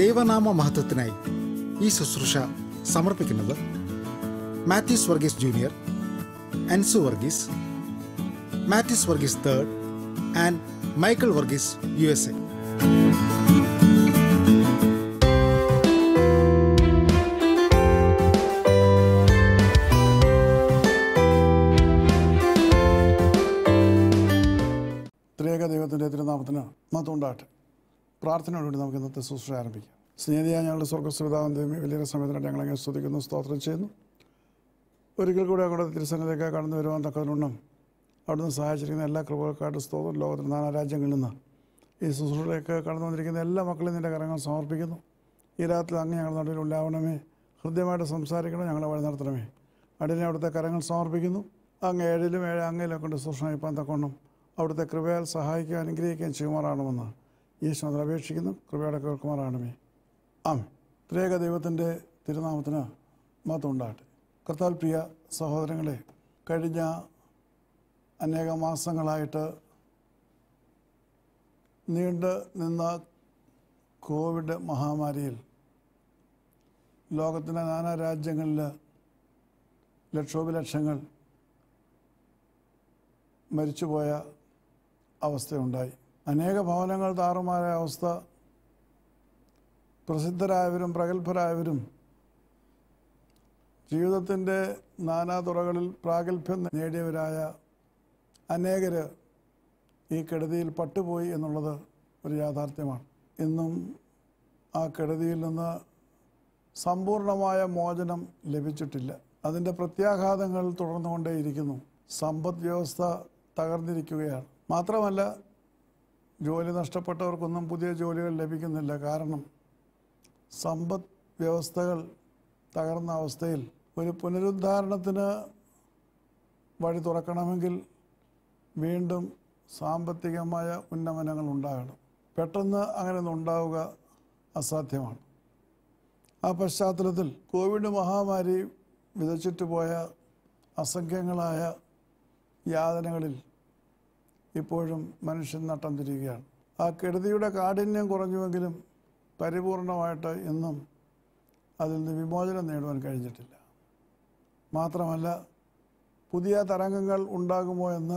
ദൈവനാമ മഹത്വത്തിനായി ഈ ശുശ്രൂഷ സമർപ്പിക്കുന്നത് Mathews Varghese junior Ansu Varghese Mathews Varghese third and Michael Varghese U S A ത്രിയേക ദൈവത്തിൻ്റെ തിരുനാമത്തിന് മഹത്വമുണ്ടാകട്ടെ പ്രാർത്ഥനയോടുകൂടി നമുക്ക് ഇന്നത്തെ ശുശ്രൂഷ ആരംഭിക്കാം സ്നേഹിയായ ഞങ്ങളുടെ സ്വർഗസ്വതാവൻ ദൈവമേ വലിയ സമയത്തിനായിട്ട് ഞങ്ങൾ അങ്ങനെ സ്തുതിക്കുന്നു സ്തോത്രം ചെയ്യുന്നു ഒരിക്കൽ കൂടി അവിടെ തിരുസന്നിലേക്ക് കടന്നു വരുവാൻ തക്കതിനുണ്ണം അവിടുന്ന് സഹായിച്ചിരിക്കുന്ന എല്ലാ കൃപകൾക്കായിട്ട് സ്തോത്രം ലോകത്തിന് നാനാ രാജ്യങ്ങളിൽ നിന്ന് ഈ ശുശ്രൂഷയിലേക്ക് കടന്നു വന്നിരിക്കുന്ന എല്ലാ മക്കളും നിൻ്റെ കരങ്ങൾ സമർപ്പിക്കുന്നു ഈ രാത്രി അങ്ങ് ഞങ്ങളുടെ നടുവിൽ ഉണ്ടാവണമേ ഹൃദ്യമായിട്ട് സംസാരിക്കണം ഞങ്ങളെ വഴി നടത്തണമേ അടിനെ അവിടുത്തെ കരങ്ങൾ സമർപ്പിക്കുന്നു അങ്ങ് ഏഴിലും ഏഴ് അങ്ങയിലും കൊണ്ട് സൂക്ഷ്മിപ്പാൻ തക്കോണം അവിടുത്തെ കൃപയാൽ സഹായിക്കുകയും അനുഗ്രഹിക്കുകയും ചെയ്യുമാറാണെന്ന് ഈശ്വരൻ അപേക്ഷിക്കുന്നു കൃപയുടെ കേൾക്കുമാറാണമേ ആമേ ത്രിയേക ദൈവത്തിൻ്റെ തിരുനാമത്തിന് മഹത്വം ഉണ്ടാകട്ടെ കർത്താൽ പ്രിയ സഹോദരങ്ങളെ കഴിഞ്ഞ അനേക മാസങ്ങളായിട്ട് നീണ്ടു നിന്ന കോവിഡ് മഹാമാരിയിൽ ലോകത്തിൻ്റെ നാനാ രാജ്യങ്ങളിൽ ലക്ഷോപലക്ഷങ്ങൾ മരിച്ചുപോയ അവസ്ഥയുണ്ടായി അനേക ഭവനങ്ങൾ താറുമാറായ അവസ്ഥ പ്രസിദ്ധരായവരും പ്രഗത്ഭരായവരും ജീവിതത്തിൻ്റെ നാനാതുറകളിൽ പ്രാഗൽഭ്യം നേടിയവരായ അനേകർ ഈ കെടുതിയിൽ പട്ടുപോയി എന്നുള്ളത് ഒരു യാഥാർത്ഥ്യമാണ് ഇന്നും ആ കെടുതിയിൽ നിന്ന് സമ്പൂർണമായ മോചനം ലഭിച്ചിട്ടില്ല അതിൻ്റെ പ്രത്യാഘാതങ്ങൾ തുടർന്നുകൊണ്ടേയിരിക്കുന്നു സമ്പദ് വ്യവസ്ഥ തകർന്നിരിക്കുകയാണ് മാത്രമല്ല ജോലി നഷ്ടപ്പെട്ടവർക്കൊന്നും പുതിയ ജോലികൾ ലഭിക്കുന്നില്ല കാരണം സമ്പദ് വ്യവസ്ഥകൾ തകർന്ന അവസ്ഥയിൽ ഒരു പുനരുദ്ധാരണത്തിന് വഴി തുറക്കണമെങ്കിൽ വീണ്ടും സാമ്പത്തികമായ ഉന്നമനങ്ങൾ ഉണ്ടാകണം പെട്ടെന്ന് അങ്ങനെയൊന്നും ഉണ്ടാവുക അസാധ്യമാണ് ആ പശ്ചാത്തലത്തിൽ കോവിഡ് മഹാമാരി വിതച്ചിട്ട് പോയ അസംഖ്യങ്ങളായ യാതനകളിൽ ഇപ്പോഴും മനുഷ്യൻ നട്ടം തിരിയുകയാണ് ആ കെടുതിയുടെ കാഠിന്യം കുറഞ്ഞുവെങ്കിലും പരിപൂർണമായിട്ട് ഇന്നും അതിൽ നിന്ന് വിമോചനം നേടുവാൻ കഴിഞ്ഞിട്ടില്ല മാത്രമല്ല പുതിയ തരംഗങ്ങൾ ഉണ്ടാകുമോ എന്ന്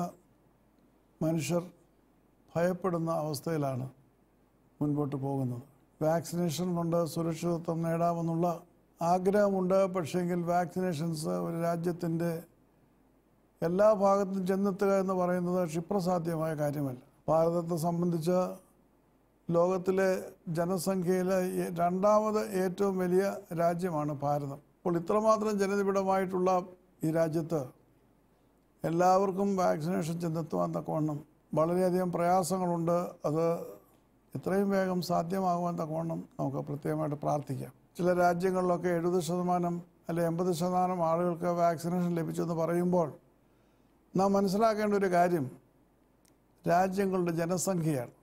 മനുഷ്യർ ഭയപ്പെടുന്ന അവസ്ഥയിലാണ് മുൻപോട്ട് പോകുന്നത് വാക്സിനേഷൻ കൊണ്ട് സുരക്ഷിതത്വം നേടാമെന്നുള്ള ആഗ്രഹമുണ്ട് പക്ഷേങ്കിൽ വാക്സിനേഷൻസ് ഒരു രാജ്യത്തിൻ്റെ എല്ലാ ഭാഗത്തും ചെന്നെത്തുക എന്ന് പറയുന്നത് ക്ഷിപ്രസാധ്യമായ കാര്യമല്ല ഭാരതത്തെ സംബന്ധിച്ച് ലോകത്തിലെ ജനസംഖ്യയിലെ ഏ- രണ്ടാമത് ഏറ്റവും വലിയ രാജ്യമാണ് ഭാരതം അപ്പോൾ ഇത്രമാത്രം ജനനിബിഡമായിട്ടുള്ള ഈ രാജ്യത്ത് എല്ലാവർക്കും വാക്സിനേഷൻ ചെന്നെത്തുവാൻ തക്കവണ്ണം വളരെയധികം പ്രയാസങ്ങളുണ്ട് അത് എത്രയും വേഗം സാധ്യമാകുവാൻ തക്കവണ്ണം നമുക്ക് പ്രത്യേകമായിട്ട് പ്രാർത്ഥിക്കാം ചില രാജ്യങ്ങളിലൊക്കെ എഴുപത് ശതമാനം അല്ലെ എൺപത് ശതമാനം ആളുകൾക്ക് വാക്സിനേഷൻ ലഭിച്ചെന്ന് പറയുമ്പോൾ നാം മനസ്സിലാക്കേണ്ട ഒരു കാര്യം രാജ്യങ്ങളുടെ ജനസംഖ്യയാണ്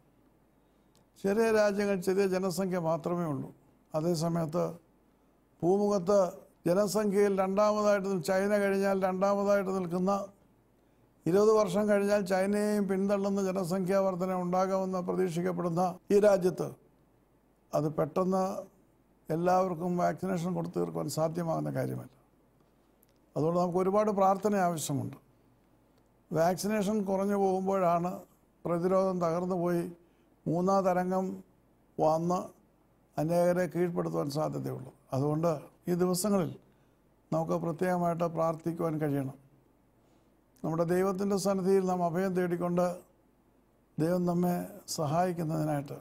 ചെറിയ രാജ്യങ്ങൾ ചെറിയ ജനസംഖ്യ മാത്രമേ ഉള്ളൂ അതേസമയത്ത് ഭൂമുഖത്ത് ജനസംഖ്യയിൽ രണ്ടാമതായിട്ട് നിൽ- ചൈന കഴിഞ്ഞാൽ രണ്ടാമതായിട്ട് നിൽക്കുന്ന ഇരുപത് വർഷം കഴിഞ്ഞാൽ ചൈനയെയും പിന്തള്ളുന്ന ജനസംഖ്യാ വർധന ഉണ്ടാകാമെന്ന് പ്രതീക്ഷിക്കപ്പെടുന്ന ഈ രാജ്യത്ത് അത് പെട്ടെന്ന് എല്ലാവർക്കും വാക്സിനേഷൻ കൊടുത്തു തീർക്കുവാൻ സാധ്യമാകുന്ന കാര്യമല്ല അതുകൊണ്ട് നമുക്ക് ഒരുപാട് പ്രാർത്ഥന ആവശ്യമുണ്ട് വാക്സിനേഷൻ കുറഞ്ഞു പോകുമ്പോഴാണ് പ്രതിരോധം തകർന്നു പോയി മൂന്നാം തരംഗം വന്ന് അനേകരെ കീഴ്പ്പെടുത്തുവാൻ സാധ്യതയുള്ളൂ അതുകൊണ്ട് ഈ ദിവസങ്ങളിൽ നമുക്ക് പ്രത്യേകമായിട്ട് പ്രാർത്ഥിക്കുവാൻ കഴിയണം നമ്മുടെ ദൈവത്തിൻ്റെ സന്നിധിയിൽ നാം അഭയം തേടിക്കൊണ്ട് ദൈവം നമ്മെ സഹായിക്കുന്നതിനായിട്ട്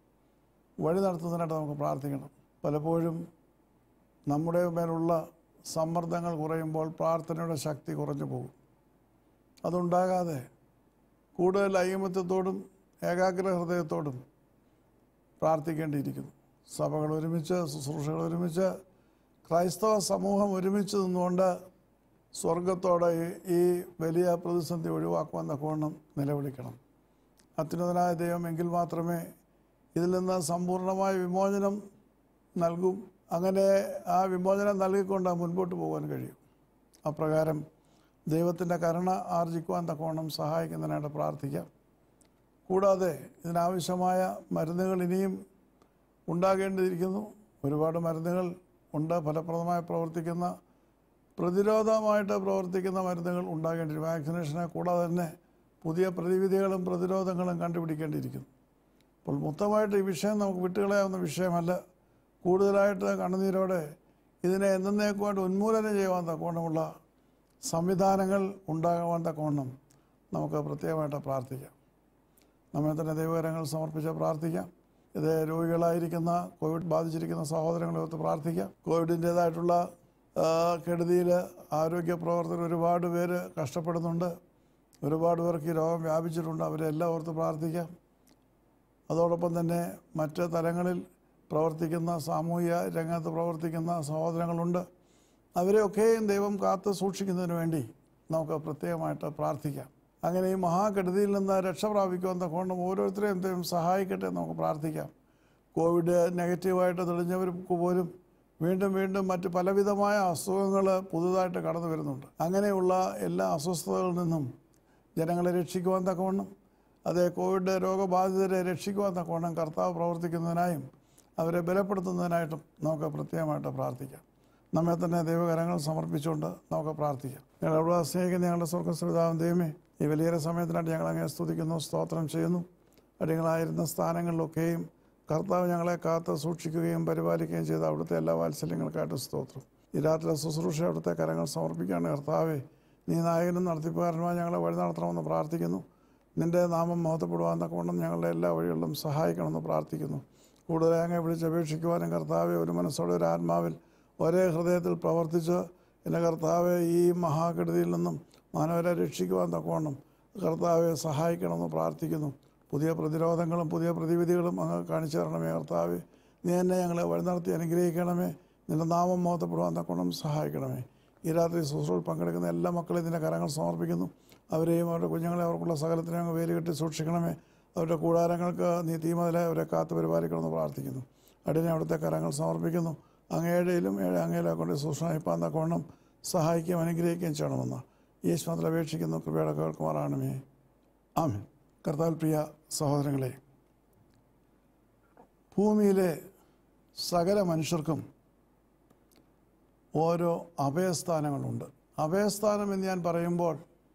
വഴി നടത്തുന്നതിനായിട്ട് നമുക്ക് പ്രാർത്ഥിക്കണം പലപ്പോഴും നമ്മുടെ മേലുള്ള സമ്മർദ്ദങ്ങൾ കുറയുമ്പോൾ പ്രാർത്ഥനയുടെ ശക്തി കുറഞ്ഞു പോകും അതുണ്ടാകാതെ കൂടുതൽ ഐമത്യത്തോടും ഏകാഗ്ര ഹൃദയത്തോടും പ്രാർത്ഥിക്കേണ്ടിയിരിക്കുന്നു സഭകൾ ഒരുമിച്ച് ശുശ്രൂഷകൾ ഒരുമിച്ച് ക്രൈസ്തവ സമൂഹം ഒരുമിച്ച് നിന്നുകൊണ്ട് സ്വർഗത്തോടെ ഈ- ഈ വലിയ പ്രതിസന്ധി ഒഴിവാക്കുവാൻ തക്കവണ്ണം നിലവിളിക്കണം അത്യുന്നതനായ ദൈവം എങ്കിൽ മാത്രമേ ഇതിൽ നിന്ന് സമ്പൂർണ്ണമായ വിമോചനം നൽകും അങ്ങനെ ആ വിമോചനം നൽകിക്കൊണ്ട് മുൻപോട്ട് പോകാൻ കഴിയും അപ്രകാരം ദൈവത്തിൻ്റെ കരുണ ആർജിക്കുവാൻ തക്കവണ്ണം സഹായിക്കുന്നതിനായിട്ട് പ്രാർത്ഥിക്കാം കൂടാതെ ഇതിനാവശ്യമായ മരുന്നുകൾ ഇനിയും ഉണ്ടാകേണ്ടിയിരിക്കുന്നു ഒരുപാട് മരുന്നുകൾ ഉണ്ട് ഫലപ്രദമായി പ്രവർത്തിക്കുന്ന പ്രതിരോധമായിട്ട് പ്രവർത്തിക്കുന്ന മരുന്നുകൾ ഉണ്ടാകേണ്ടിയിരിക്കും വാക്സിനേഷനെ കൂടാതെ തന്നെ പുതിയ പ്രതിവിധികളും പ്രതിരോധങ്ങളും കണ്ടുപിടിക്കേണ്ടിയിരിക്കുന്നു അപ്പോൾ മൊത്തമായിട്ട് ഈ വിഷയം നമുക്ക് വിട്ടുകളയാവുന്ന വിഷയമല്ല കൂടുതലായിട്ട് കണ്ണുനീരോടെ ഇതിനെ എന്നേക്കുമായിട്ട് ഉന്മൂലനം ചെയ്യുവാൻ തക്കവണ്ണമുള്ള സംവിധാനങ്ങൾ ഉണ്ടാകുവാൻ തക്കവണ്ണം നമുക്ക് പ്രത്യേകമായിട്ട് പ്രാർത്ഥിക്കാം നമ്മെ തന്നെ ദൈവകരങ്ങൾ സമർപ്പിച്ച് പ്രാർത്ഥിക്കാം ഇത് രോഗികളായിരിക്കുന്ന കോവിഡ് ബാധിച്ചിരിക്കുന്ന സഹോദരങ്ങളെ ഓർത്ത് പ്രാർത്ഥിക്കാം കോവിഡിൻ്റേതായിട്ടുള്ള കെടുതിയിൽ ആരോഗ്യ പ്രവർത്തകർ ഒരുപാട് പേര് കഷ്ടപ്പെടുന്നുണ്ട് ഒരുപാട് പേർക്ക് ഈ രോഗം വ്യാപിച്ചിട്ടുണ്ട് അവരെ എല്ലാം ഓർത്ത് പ്രാർത്ഥിക്കാം അതോടൊപ്പം തന്നെ മറ്റ് തലങ്ങളിൽ പ്രവർത്തിക്കുന്ന സാമൂഹിക രംഗത്ത് പ്രവർത്തിക്കുന്ന സഹോദരങ്ങളുണ്ട് അവരെയൊക്കെയും ദൈവം കാത്ത് സൂക്ഷിക്കുന്നതിന് വേണ്ടി നമുക്ക് പ്രത്യേകമായിട്ട് പ്രാർത്ഥിക്കാം അങ്ങനെ ഈ മഹാകെടുതിയിൽ നിന്ന് രക്ഷ പ്രാപിക്കുവാൻ തക്കോണം ഓരോരുത്തരെയും ദൈവം സഹായിക്കട്ടെ എന്ന് നമുക്ക് പ്രാർത്ഥിക്കാം കോവിഡ് നെഗറ്റീവായിട്ട് തെളിഞ്ഞവർക്ക് പോലും വീണ്ടും വീണ്ടും മറ്റ് പലവിധമായ അസുഖങ്ങൾ പുതുതായിട്ട് കടന്നു വരുന്നുണ്ട് അങ്ങനെയുള്ള എല്ലാ അസ്വസ്ഥതകളിൽ നിന്നും ജനങ്ങളെ രക്ഷിക്കുവാൻ തക്കവണ്ണം അതേ കോവിഡ് രോഗബാധിതരെ രക്ഷിക്കുവാൻ തക്കവണ്ണം കർത്താവ് പ്രവർത്തിക്കുന്നതിനായും അവരെ ബലപ്പെടുത്തുന്നതിനായിട്ടും നമുക്ക് പ്രത്യേകമായിട്ട് പ്രാർത്ഥിക്കാം നമ്മെ തന്നെ ദൈവകരങ്ങൾ സമർപ്പിച്ചുകൊണ്ട് നമുക്ക് പ്രാർത്ഥിക്കാം ഞങ്ങൾ അവിടെ സ്നേഹിക്കുന്ന ഞങ്ങളുടെ സ്വർഗസ്വതാവും ദൈവമേ ഈ വലിയ സമയത്തിനായിട്ട് ഞങ്ങൾ അങ്ങനെ സ്തുതിക്കുന്നു സ്തോത്രം ചെയ്യുന്നു അടികളായിരുന്ന സ്ഥാനങ്ങളിലൊക്കെയും കർത്താവ് ഞങ്ങളെ കാത്ത് സൂക്ഷിക്കുകയും പരിപാലിക്കുകയും ചെയ്ത അവിടുത്തെ എല്ലാ വാത്സല്യങ്ങൾക്കായിട്ട് സ്തോത്രം ഈ രാത്രി ശുശ്രൂഷ അവിടുത്തെ കരങ്ങൾ സമർപ്പിക്കുകയാണ് കർത്താവെ നീ നായകനും നടത്തിപ്പുകാരനുമായി ഞങ്ങളെ വഴി നടത്തണമെന്ന് പ്രാർത്ഥിക്കുന്നു നിന്റെ നാമം മഹത്വപ്പെടുവാൻ തക്കവണ്ണം ഞങ്ങളുടെ എല്ലാ വഴികളിലും സഹായിക്കണമെന്ന് പ്രാർത്ഥിക്കുന്നു കൂടുതൽ അങ്ങെ വിളിച്ചപേക്ഷിക്കുവാനും കർത്താവെ ഒരു മനസ്സോടെ ഒരു ആത്മാവിൽ ഒരേ ഹൃദയത്തിൽ പ്രവർത്തിച്ച് എൻ്റെ കർത്താവെ ഈ മഹാകെടുതിയിൽ നിന്നും മാനവരെ രക്ഷിക്കുവാൻ തക്കവണ്ണം കർത്താവെ സഹായിക്കണമെന്ന് പ്രാർത്ഥിക്കുന്നു പുതിയ പ്രതിരോധങ്ങളും പുതിയ പ്രതിവിധികളും അങ്ങ് കാണിച്ചു തരണമേ കർത്താവെ നീ എന്നെ ഞങ്ങളെ വഴി നടത്തി അനുഗ്രഹിക്കണമേ നിന്റെ നാമം മോത്തപ്പെടുവാൻ തക്കവണ്ണം സഹായിക്കണമേ ഈ രാത്രി ശുശ്രൂഷയിൽ പങ്കെടുക്കുന്ന എല്ലാ മക്കളെയും നിന്റെ കരങ്ങൾ സമർപ്പിക്കുന്നു അവരെയും അവരുടെ കുഞ്ഞുങ്ങളെ അവർക്കുള്ള സകലത്തിനെയും അങ്ങ് വേലി കെട്ടി സൂക്ഷിക്കണമേ അവരുടെ കൂടാരങ്ങൾക്ക് നീ തീമതിലെ അവരെ കാത്തു പരിപാലിക്കണമെന്ന് പ്രാർത്ഥിക്കുന്നു അടിനെ അവിടുത്തെ കരങ്ങൾ സമർപ്പിക്കുന്നു അങ്ങയുടെയിലും ഏഴ് അങ്ങയിലെ കൊണ്ട് സൂക്ഷ്മിപ്പാൻ തക്കവണ്ണം സഹായിക്കുകയും അനുഗ്രഹിക്കുകയും ചെയ്യണമെന്ന് യേശുമത്തിൽ അപേക്ഷിക്കുന്നു കൃപയുടെ കേൾക്കുമാറാണമേ ആമേൻ കർത്താൽ പ്രിയ സഹോദരങ്ങളെ ഭൂമിയിലെ സകല മനുഷ്യർക്കും ഓരോ അഭയസ്ഥാനങ്ങളുണ്ട് അഭയസ്ഥാനം എന്ന് ഞാൻ പറയുമ്പോൾ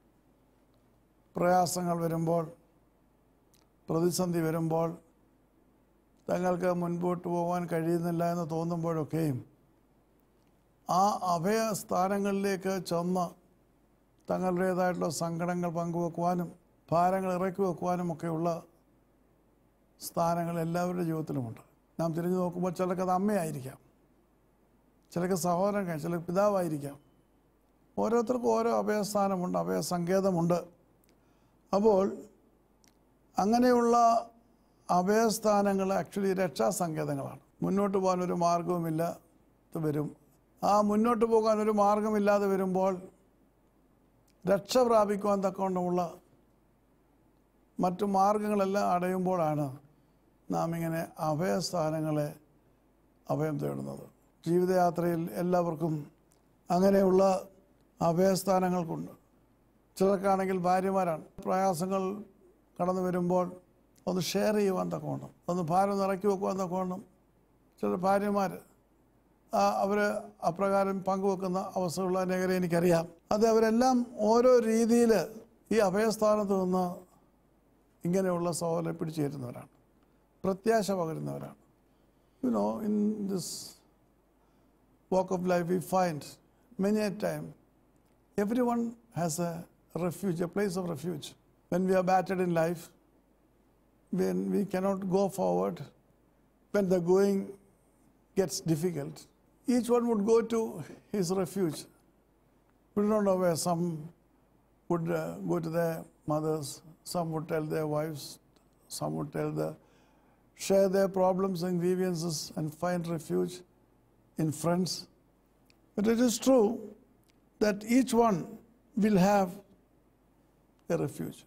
പ്രയാസങ്ങൾ വരുമ്പോൾ പ്രതിസന്ധി വരുമ്പോൾ തങ്ങൾക്ക് മുൻപോട്ട് പോകാൻ കഴിയുന്നില്ല എന്ന് തോന്നുമ്പോഴൊക്കെയും ആ അഭയസ്ഥാനങ്ങളിലേക്ക് ചെന്ന് തങ്ങളുടേതായിട്ടുള്ള സങ്കടങ്ങൾ പങ്കുവെക്കുവാനും ഭാരങ്ങൾ ഇറക്കി വെക്കുവാനും ഒക്കെയുള്ള സ്ഥാനങ്ങൾ എല്ലാവരുടെ ജീവിതത്തിലുമുണ്ട് നാം തിരിഞ്ഞു നോക്കുമ്പോൾ ചിലർക്ക് അത് അമ്മയായിരിക്കാം ചിലർക്ക് സഹോദരൻ ചില പിതാവായിരിക്കാം ഓരോരുത്തർക്കും ഓരോ അഭയസ്ഥാനമുണ്ട് അഭയസങ്കേതമുണ്ട് അപ്പോൾ അങ്ങനെയുള്ള അഭയസ്ഥാനങ്ങൾ ആക്ച്വലി രക്ഷാസങ്കേതങ്ങളാണ് മുന്നോട്ട് പോകാൻ ഒരു മാർഗവുമില്ല വരും ആ മുന്നോട്ട് പോകാൻ ഒരു മാർഗമില്ലാതെ വരുമ്പോൾ രക്ഷ പ്രാപിക്കുവാൻ തക്കവണ്ണമുള്ള മറ്റു മാർഗങ്ങളെല്ലാം അടയുമ്പോഴാണ് നാം ഇങ്ങനെ അഭയസ്ഥാനങ്ങളെ അഭയം തേടുന്നത് ജീവിതയാത്രയിൽ എല്ലാവർക്കും അങ്ങനെയുള്ള അഭയസ്ഥാനങ്ങൾക്കുണ്ട് ചിലർക്കാണെങ്കിൽ ഭാര്യമാരാണ് പ്രയാസങ്ങൾ കടന്നു വരുമ്പോൾ ഒന്ന് ഷെയർ ചെയ്യുവാൻ തക്കവണ്ണം ഒന്ന് ഭാരം നിറക്കി വെക്കുവാൻ തക്കവണ്ണം ചില ഭാര്യമാർ അവർ അപ്രകാരം പങ്കുവെക്കുന്ന അവസ്ഥയുള്ള അനേകരെ എനിക്കറിയാം അത് അവരെല്ലാം ഓരോ രീതിയിൽ ഈ അഭയസ്ഥാനത്ത് നിന്ന് ഇങ്ങനെയുള്ള സഹോദരെ പിടിച്ചു കയറ്റുന്നവരാണ് പ്രത്യാശ പകരുന്നവരാണ് you know in this walk of life, we find many a time everyone has a refuge, a place of refuge. When we are battered in life, when we cannot go forward, when the going gets difficult, each one would go to his refuge. We don't know where some would uh, go to their mothers, some would tell their wives, some would tell the share their problems and grievances and find refuge in friends. But it is true that each one will have a refuge,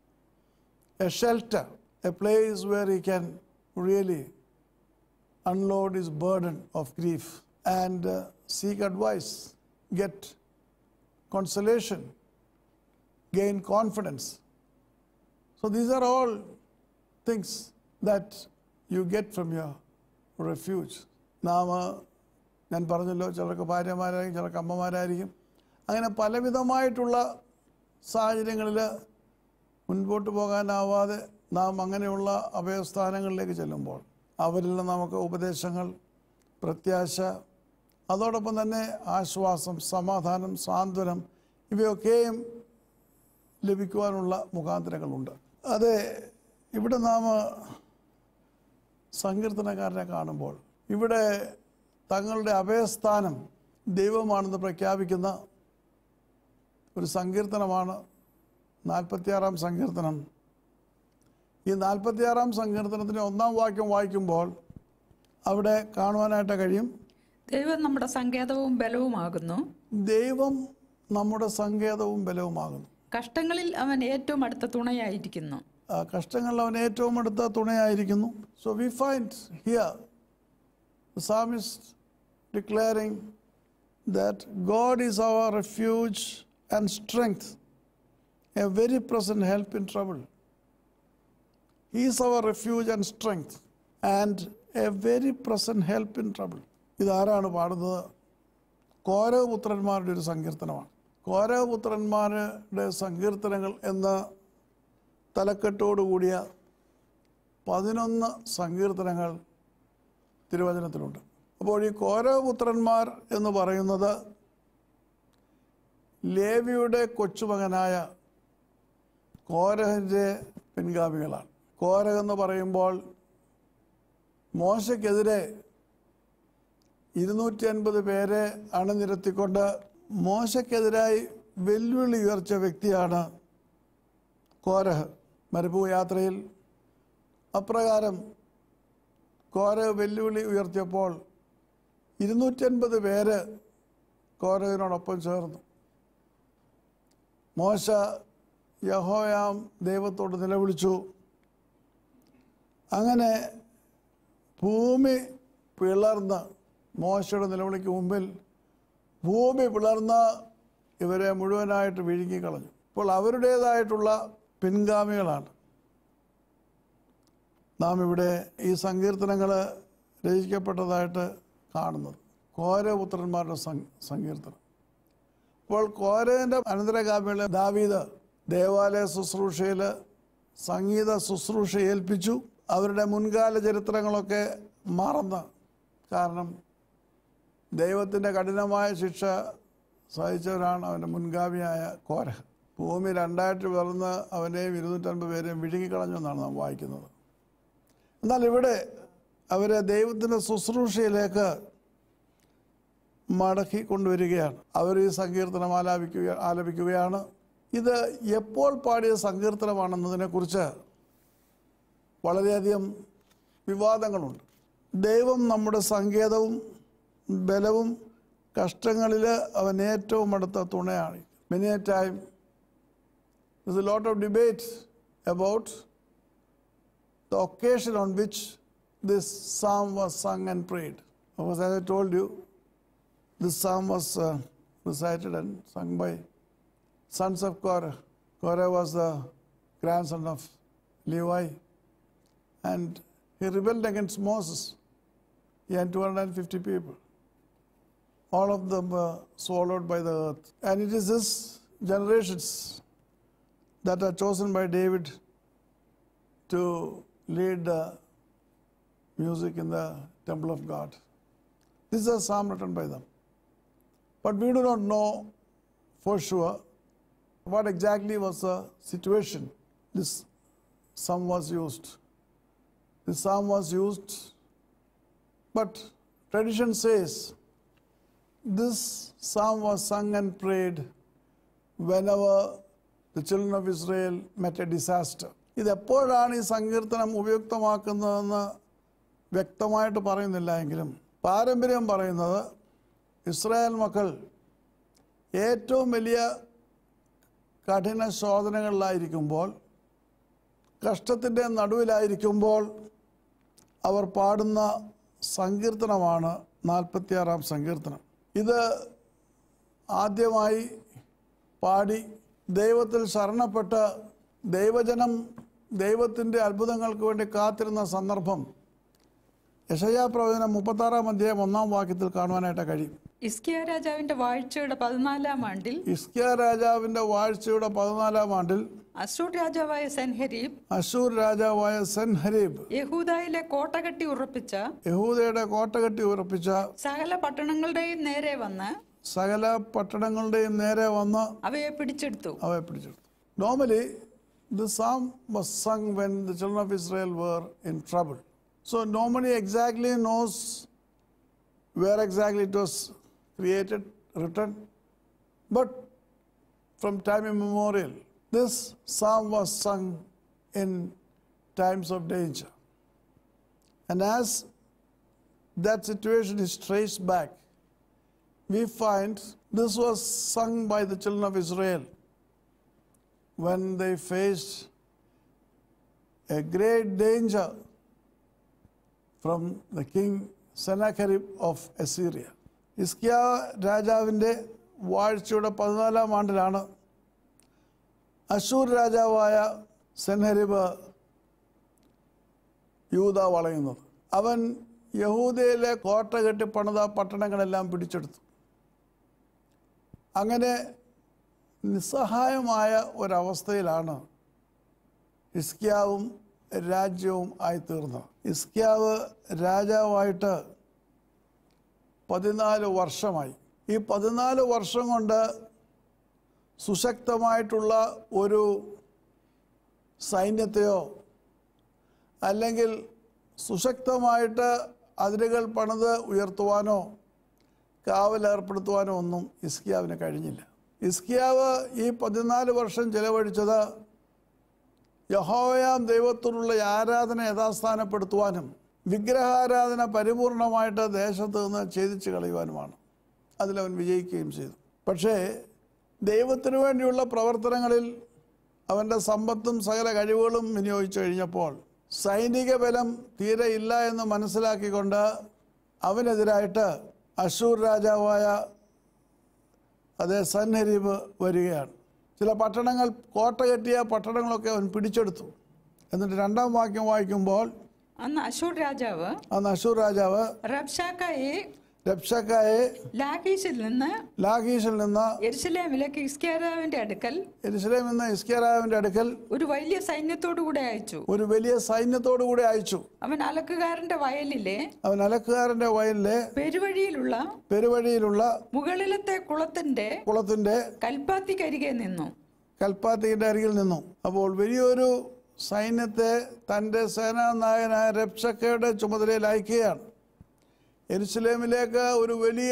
a shelter, a place where he can really unload his burden of grief and uh, seek advice, get consolation, gain confidence. So these are all things that you get from your refuge നാം ഞാൻ പറഞ്ഞല്ലോ ചിലർക്ക് ഭാര്യമാരായിരിക്കും ചിലർക്ക് അമ്മമാരായിരിക്കും അങ്ങനെ പലവിധമായിട്ടുള്ള സാഹചര്യങ്ങളിൽ മുൻപോട്ട് പോകാനാവാതെ നാം അങ്ങനെയുള്ള അഭയസ്ഥാനങ്ങളിലേക്ക് ചെല്ലുമ്പോൾ അവരിൽ നിന്ന് നമുക്ക് ഉപദേശങ്ങൾ പ്രത്യാശ അതോടൊപ്പം തന്നെ ആശ്വാസം സമാധാനം സാന്ത്വനം ഇവയൊക്കെയും ലഭിക്കുവാനുള്ള മുഖാന്തരങ്ങളുണ്ട് അതെ ഇവിടെ നാം സങ്കീർത്തനക്കാരനെ കാണുമ്പോൾ ഇവിടെ തങ്ങളുടെ അഭയസ്ഥാനം ദൈവമാണെന്ന് പ്രഖ്യാപിക്കുന്ന ഒരു സങ്കീർത്തനമാണ് നാൽപ്പത്തിയാറാം സങ്കീർത്തനം ഈ നാൽപ്പത്തിയാറാം സങ്കീർത്തനത്തിൻ്റെ ഒന്നാം വാക്യം വായിക്കുമ്പോൾ അവിടെ കാണുവാനായിട്ട് കഴിയും ദൈവം നമ്മുടെ സങ്കേതവും ബലവുമാകുന്നു ദൈവം നമ്മുടെ സങ്കേതവും ബലവുമാകുന്നു കഷ്ടങ്ങളിൽ അവൻ ഏറ്റവും അടുത്ത തുണയായിരിക്കുന്നു ആ കഷ്ടങ്ങളിൽ അവൻ ഏറ്റവും അടുത്ത തുണയായിരിക്കുന്നു so we find here psalmist declaring that God is our refuge and strength a very present help in trouble is our refuge and strength and a very present help in trouble ഇതാരാണ് പാടുന്നത് കോരവപുത്രന്മാരുടെ ഒരു സങ്കീർത്തനമാണ് കോരവപുത്രന്മാരുടെ സങ്കീർത്തനങ്ങൾ എന്ന തലക്കെട്ടോടുകൂടിയ പതിനൊന്ന് സങ്കീർത്തനങ്ങൾ തിരുവചനത്തിലുണ്ട് അപ്പോൾ ഈ കോരവപുത്രന്മാർ എന്ന് പറയുന്നത് ലേവിയുടെ കൊച്ചുമകനായ കോരഹിൻ്റെ പിൻഗാമികളാണ് കോരഹ് എന്ന് പറയുമ്പോൾ മോശയ്ക്കെതിരെ ഇരുന്നൂറ്റി അൻപത് പേരെ അണിനിരത്തിക്കൊണ്ട് മോശയ്ക്കെതിരായി വെല്ലുവിളി ഉയർച്ച വ്യക്തിയാണ് കോരഹ് മരുഭൂ യാത്രയിൽ അപ്രകാരം കോരഹ് വെല്ലുവിളി ഉയർത്തിയപ്പോൾ ഇരുന്നൂറ്റൻപത് പേര് കോരഹിനോടൊപ്പം ചേർന്നു മോശ യഹോയാം ദൈവത്തോട് നിലവിളിച്ചു അങ്ങനെ ഭൂമി പിളർന്ന് മോശയുടെ നിലവിളിക്ക് മുമ്പിൽ ഭൂമി പിളർന്ന് ഇവരെ മുഴുവനായിട്ട് വിഴുങ്ങിക്കളഞ്ഞു അപ്പോൾ അവരുടേതായിട്ടുള്ള പിൻഗാമികളാണ് നാം ഇവിടെ ഈ സങ്കീർത്തനങ്ങൾ രചിക്കപ്പെട്ടതായിട്ട് കാണുന്നത് കോരപുത്രന്മാരുടെ സം- സങ്കീർത്തനം അപ്പോൾ കോരേൻ്റെ അനന്തരഗാമികളെ ദാവീദ് ദേവാലയ ശുശ്രൂഷയിൽ സംഗീത ശുശ്രൂഷ ഏൽപ്പിച്ചു അവരുടെ മുൻകാല ചരിത്രങ്ങളൊക്കെ മറന്ന് കാരണം ദൈവത്തിൻ്റെ കഠിനമായ ശിക്ഷ സഹിച്ചവരാണ് അവൻ്റെ മുൻഗാമിയായ കോരഹ് ഭൂമി രണ്ടായിട്ട് പിളർന്ന് അവനെയും ഇരുന്നൂറ്റൻപത് പേരെയും വിഴുങ്ങിക്കളഞ്ഞു എന്നാണ് നാം വായിക്കുന്നത് എന്നാൽ ഇവിടെ അവരെ ദൈവത്തിൻ്റെ ശുശ്രൂഷയിലേക്ക് മടക്കി കൊണ്ടുവരികയാണ് അവർ ഈ സങ്കീർത്തനം ആലാപിക്കുക ആലപിക്കുകയാണ് ഇത് എപ്പോൾ പാടിയ സങ്കീർത്തനമാണെന്നതിനെക്കുറിച്ച് വളരെയധികം വിവാദങ്ങളുണ്ട് ദൈവം നമ്മുടെ സങ്കേതവും ബലവും കഷ്ടങ്ങളിൽ അവൻ ഏറ്റവും അടുത്ത തുണയാണ് many a time There's a lot of debate about the occasion on which this psalm was sung and prayed. Because as I told you, this psalm was uh, recited and sung by sons of Korah. Korah was the grandson of Levi, and he rebelled against Moses. He had 250 people. All of them were swallowed by the earth. And it is this generations that are chosen by David to lead the music in the temple of God. This is a psalm written by them. But we do not know for sure what exactly was the situation this psalm was used. This psalm was used, but tradition says this psalm was sung and prayed whenever the children of Israel met a disaster. ഇത് എപ്പോഴാണ് ഈ സങ്കീർത്തനം ഉപയുക്തമാക്കുന്നതെന്ന് വ്യക്തമായിട്ട് പറയുന്നില്ല എങ്കിലും പാരമ്പര്യം പറയുന്നത് Israel മക്കൾ ഏറ്റവും വലിയ കഠിന ശോധനകളിലായിരിക്കുമ്പോൾ കഷ്ടത്തിൻ്റെ നടുവിലായിരിക്കുമ്പോൾ അവർ പാടുന്ന സങ്കീർത്തനമാണ് നാൽപ്പത്തിയാറാം സങ്കീർത്തനം ഇത് ആദ്യമായി പാടി ദൈവത്തിൽ ശരണപ്പെട്ട് ദൈവജനം ദൈവത്തിൻ്റെ അത്ഭുതങ്ങൾക്ക് വേണ്ടി കാത്തിരുന്ന സന്ദർഭം യശയാ പ്രവചനം മുപ്പത്താറാം അധ്യായം ഒന്നാം വാക്യത്തിൽ കാണുവാനായിട്ട് കഴിയും ഇസ്കിയ രാജാവിന്റെ വാഴ്ചയുടെ പതിനാലാം ആണ്ടിൽ ഇസ്കിയ രാജാവിൻ്റെ വാഴ്ചയുടെ പതിനാലാം ആണ്ടിൽ അസൂർ രാജാവായ സെൻഹരീബ് അശൂർ രാജാവായ സെൻഹരീബ് യഹൂദയിലെ കോട്ട കെട്ടി ഉറപ്പിച്ച യഹൂദയുടെ കോട്ട കെട്ടി ഉറപ്പിച്ച സകല പട്ടണങ്ങളുടെയും നേരെ വന്ന് സകല പട്ടണങ്ങളുടെയും നേരെ വന്ന് അവയെ പിടിച്ചെടുത്തു അവയെ പിടിച്ചെടുത്തു normally the psalm was sung when the children of Israel were in trouble. So nobody exactly knows where exactly it was created, written, but from time immemorial, this psalm was sung in times of danger. And as that situation is traced back, we find this was sung by the children of Israel when they faced a great danger from the king Sennacherib of Assyria. ഇസ്കിയ രാജാവിൻ്റെ വാഴ്ചയുടെ പതിനാലാം ആണ്ടിലാണ് അശൂർ രാജാവായ സെൻഹരിബ് യൂത വളയുന്നത് അവൻ യഹൂദയിലെ കോട്ട കെട്ടി പണിത പട്ടണങ്ങളെല്ലാം പിടിച്ചെടുത്തു അങ്ങനെ നിസ്സഹായമായ ഒരവസ്ഥയിലാണ് ഇസ്കിയാവും രാജ്യവും ആയിത്തീർന്നത് ഇസ്കിയാവ് രാജാവായിട്ട് പതിനാല് വർഷമായി ഈ പതിനാല് വർഷം കൊണ്ട് സുശക്തമായിട്ടുള്ള ഒരു സൈന്യത്തെയോ അല്ലെങ്കിൽ സുശക്തമായിട്ട് അതിരുകൾ പണിത് ഉയർത്തുവാനോ കാവലേർപ്പെടുത്തുവാനോ ഒന്നും ഇസ്കിയാവിന് കഴിഞ്ഞില്ല ഇസ്കിയാവ് ഈ പതിനാല് വർഷം ചെലവഴിച്ചത് യഹോവയാം ദൈവത്തോടുള്ള ആരാധന യഥാസ്ഥാനപ്പെടുത്തുവാനും വിഗ്രഹാരാധന പരിപൂർണമായിട്ട് ദേശത്ത് നിന്ന് ഛേദിച്ച് കളയുവാനുമാണ് അതിലവൻ വിജയിക്കുകയും ചെയ്തു പക്ഷേ ദൈവത്തിനു വേണ്ടിയുള്ള പ്രവർത്തനങ്ങളിൽ അവൻ്റെ സമ്പത്തും സകല കഴിവുകളും വിനിയോഗിച്ചു കഴിഞ്ഞപ്പോൾ സൈനിക ബലം തീരെ ഇല്ല എന്ന് മനസ്സിലാക്കിക്കൊണ്ട് അവനെതിരായിട്ട് അശൂർ രാജാവായ അതേ സൻഹരീബ് വരികയാണ് ചില പട്ടണങ്ങൾ കോട്ട കെട്ടിയ പട്ടണങ്ങളൊക്കെ അവൻ പിടിച്ചെടുത്തു എന്നിട്ട് രണ്ടാം വാക്യം വായിക്കുമ്പോൾ അന്ന് അശൂർ രാജാവ് അന്ന് അശൂർ രാജാവ് റബ്ഷാക്കയെ രക്ഷക്കായെ ലാഖീഷിൽ നിന്ന് ലാഖീഷിൽ നിന്ന് എരുസലേമിലേക്ക് ഇസ്കിയാരാവിന്റെ അടുക്കൽ എരുസലേം എന്ന ഇസ്കിയറാവിൻ്റെ അടുക്കൽ ഒരു വലിയ സൈന്യത്തോടു കൂടെ അയച്ചു ഒരു വലിയ സൈന്യത്തോടു കൂടി അയച്ചു അവൻ അലക്കുകാരന്റെ വയലിലെ അവൻ അലക്കുകാരൻ്റെ വയലിലെ പെരുവഴിയിലുള്ള പെരുവഴിയിലുള്ള മുകളിലത്തെ കുളത്തിന്റെ കുളത്തിൻ്റെ കൽപ്പാത്തിക്കരികെ നിന്നു കൽപ്പാത്തിയുടെ അരികിൽ നിന്നു അപ്പോൾ വലിയൊരു സൈന്യത്തെ തൻ്റെ സേനാനായകനായ രക്ഷക്കയുടെ ചുമതലയിൽ അയക്കുകയാണ് എരുസലേമിലേക്ക് ഒരു വലിയ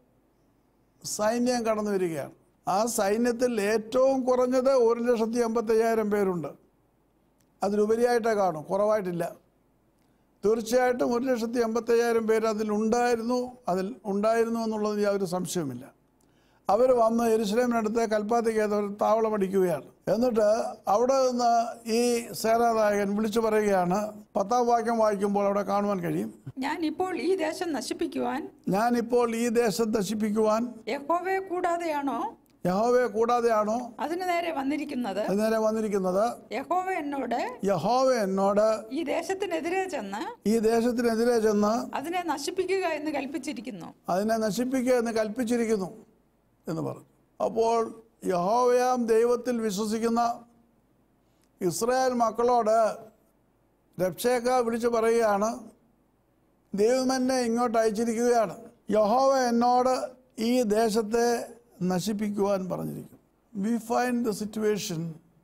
സൈന്യം കടന്നു വരികയാണ് ആ സൈന്യത്തിൽ ഏറ്റവും കുറഞ്ഞത് ഒരു ലക്ഷത്തി അമ്പത്തയ്യായിരം പേരുണ്ട് അതിലുപരിയായിട്ടേ കാണും കുറവായിട്ടില്ല തീർച്ചയായിട്ടും ഒരു ലക്ഷത്തി അമ്പത്തയ്യായിരം പേര് അതിലുണ്ടായിരുന്നു അതിൽ ഉണ്ടായിരുന്നു എന്നുള്ളത് യാതൊരു സംശയവുമില്ല അവർ വന്ന് എരുസലേമിനടുത്ത് കൽപ്പാത്തിക്ക് അവർ താവളമടിക്കുകയാണ് എന്നിട്ട് അവിടെ നിന്ന് ഈ സേനാനായകൻ വിളിച്ചു പറയുകയാണ് പത്താം വാക്യം വായിക്കുമ്പോൾ അവിടെ കാണുവാൻ കഴിയും ഞാൻ ഇപ്പോൾ ഈ ദേശം നശിപ്പിക്കുവാൻ ഞാനിപ്പോൾ ഈ ദേശം നശിപ്പിക്കുവാൻ യഹോവയെ കൂടാതെയാണോ യഹോവയെ കൂടാതെയാണോ അതിനു നേരെ വന്നിരിക്കുന്നത് നേരെ വന്നിരിക്കുന്നത് യഹോവ എന്നോട് യഹോവ എന്നോട് ഈ ദേശത്തിനെതിരെ ചെന്ന് ഈ ദേശത്തിനെതിരെ ചെന്ന് അതിനെ നശിപ്പിക്കുക എന്ന് കൽപ്പിച്ചിരിക്കുന്നു അതിനെ നശിപ്പിക്കുക എന്ന് കൽപ്പിച്ചിരിക്കുന്നു എന്ന് പറഞ്ഞു അപ്പോൾ യഹോവയാം ദൈവത്തിൽ വിശ്വസിക്കുന്ന ഇസ്രായേൽ മക്കളോട് രക്ഷേക്ക വിളിച്ചു പറയുകയാണ് ദൈവം എന്നെ ഇങ്ങോട്ട് അയച്ചിരിക്കുകയാണ് യഹോവ എന്നോട് ഈ ദേശത്തെ നശിപ്പിക്കുവാൻ പറഞ്ഞിരിക്കും we find the situation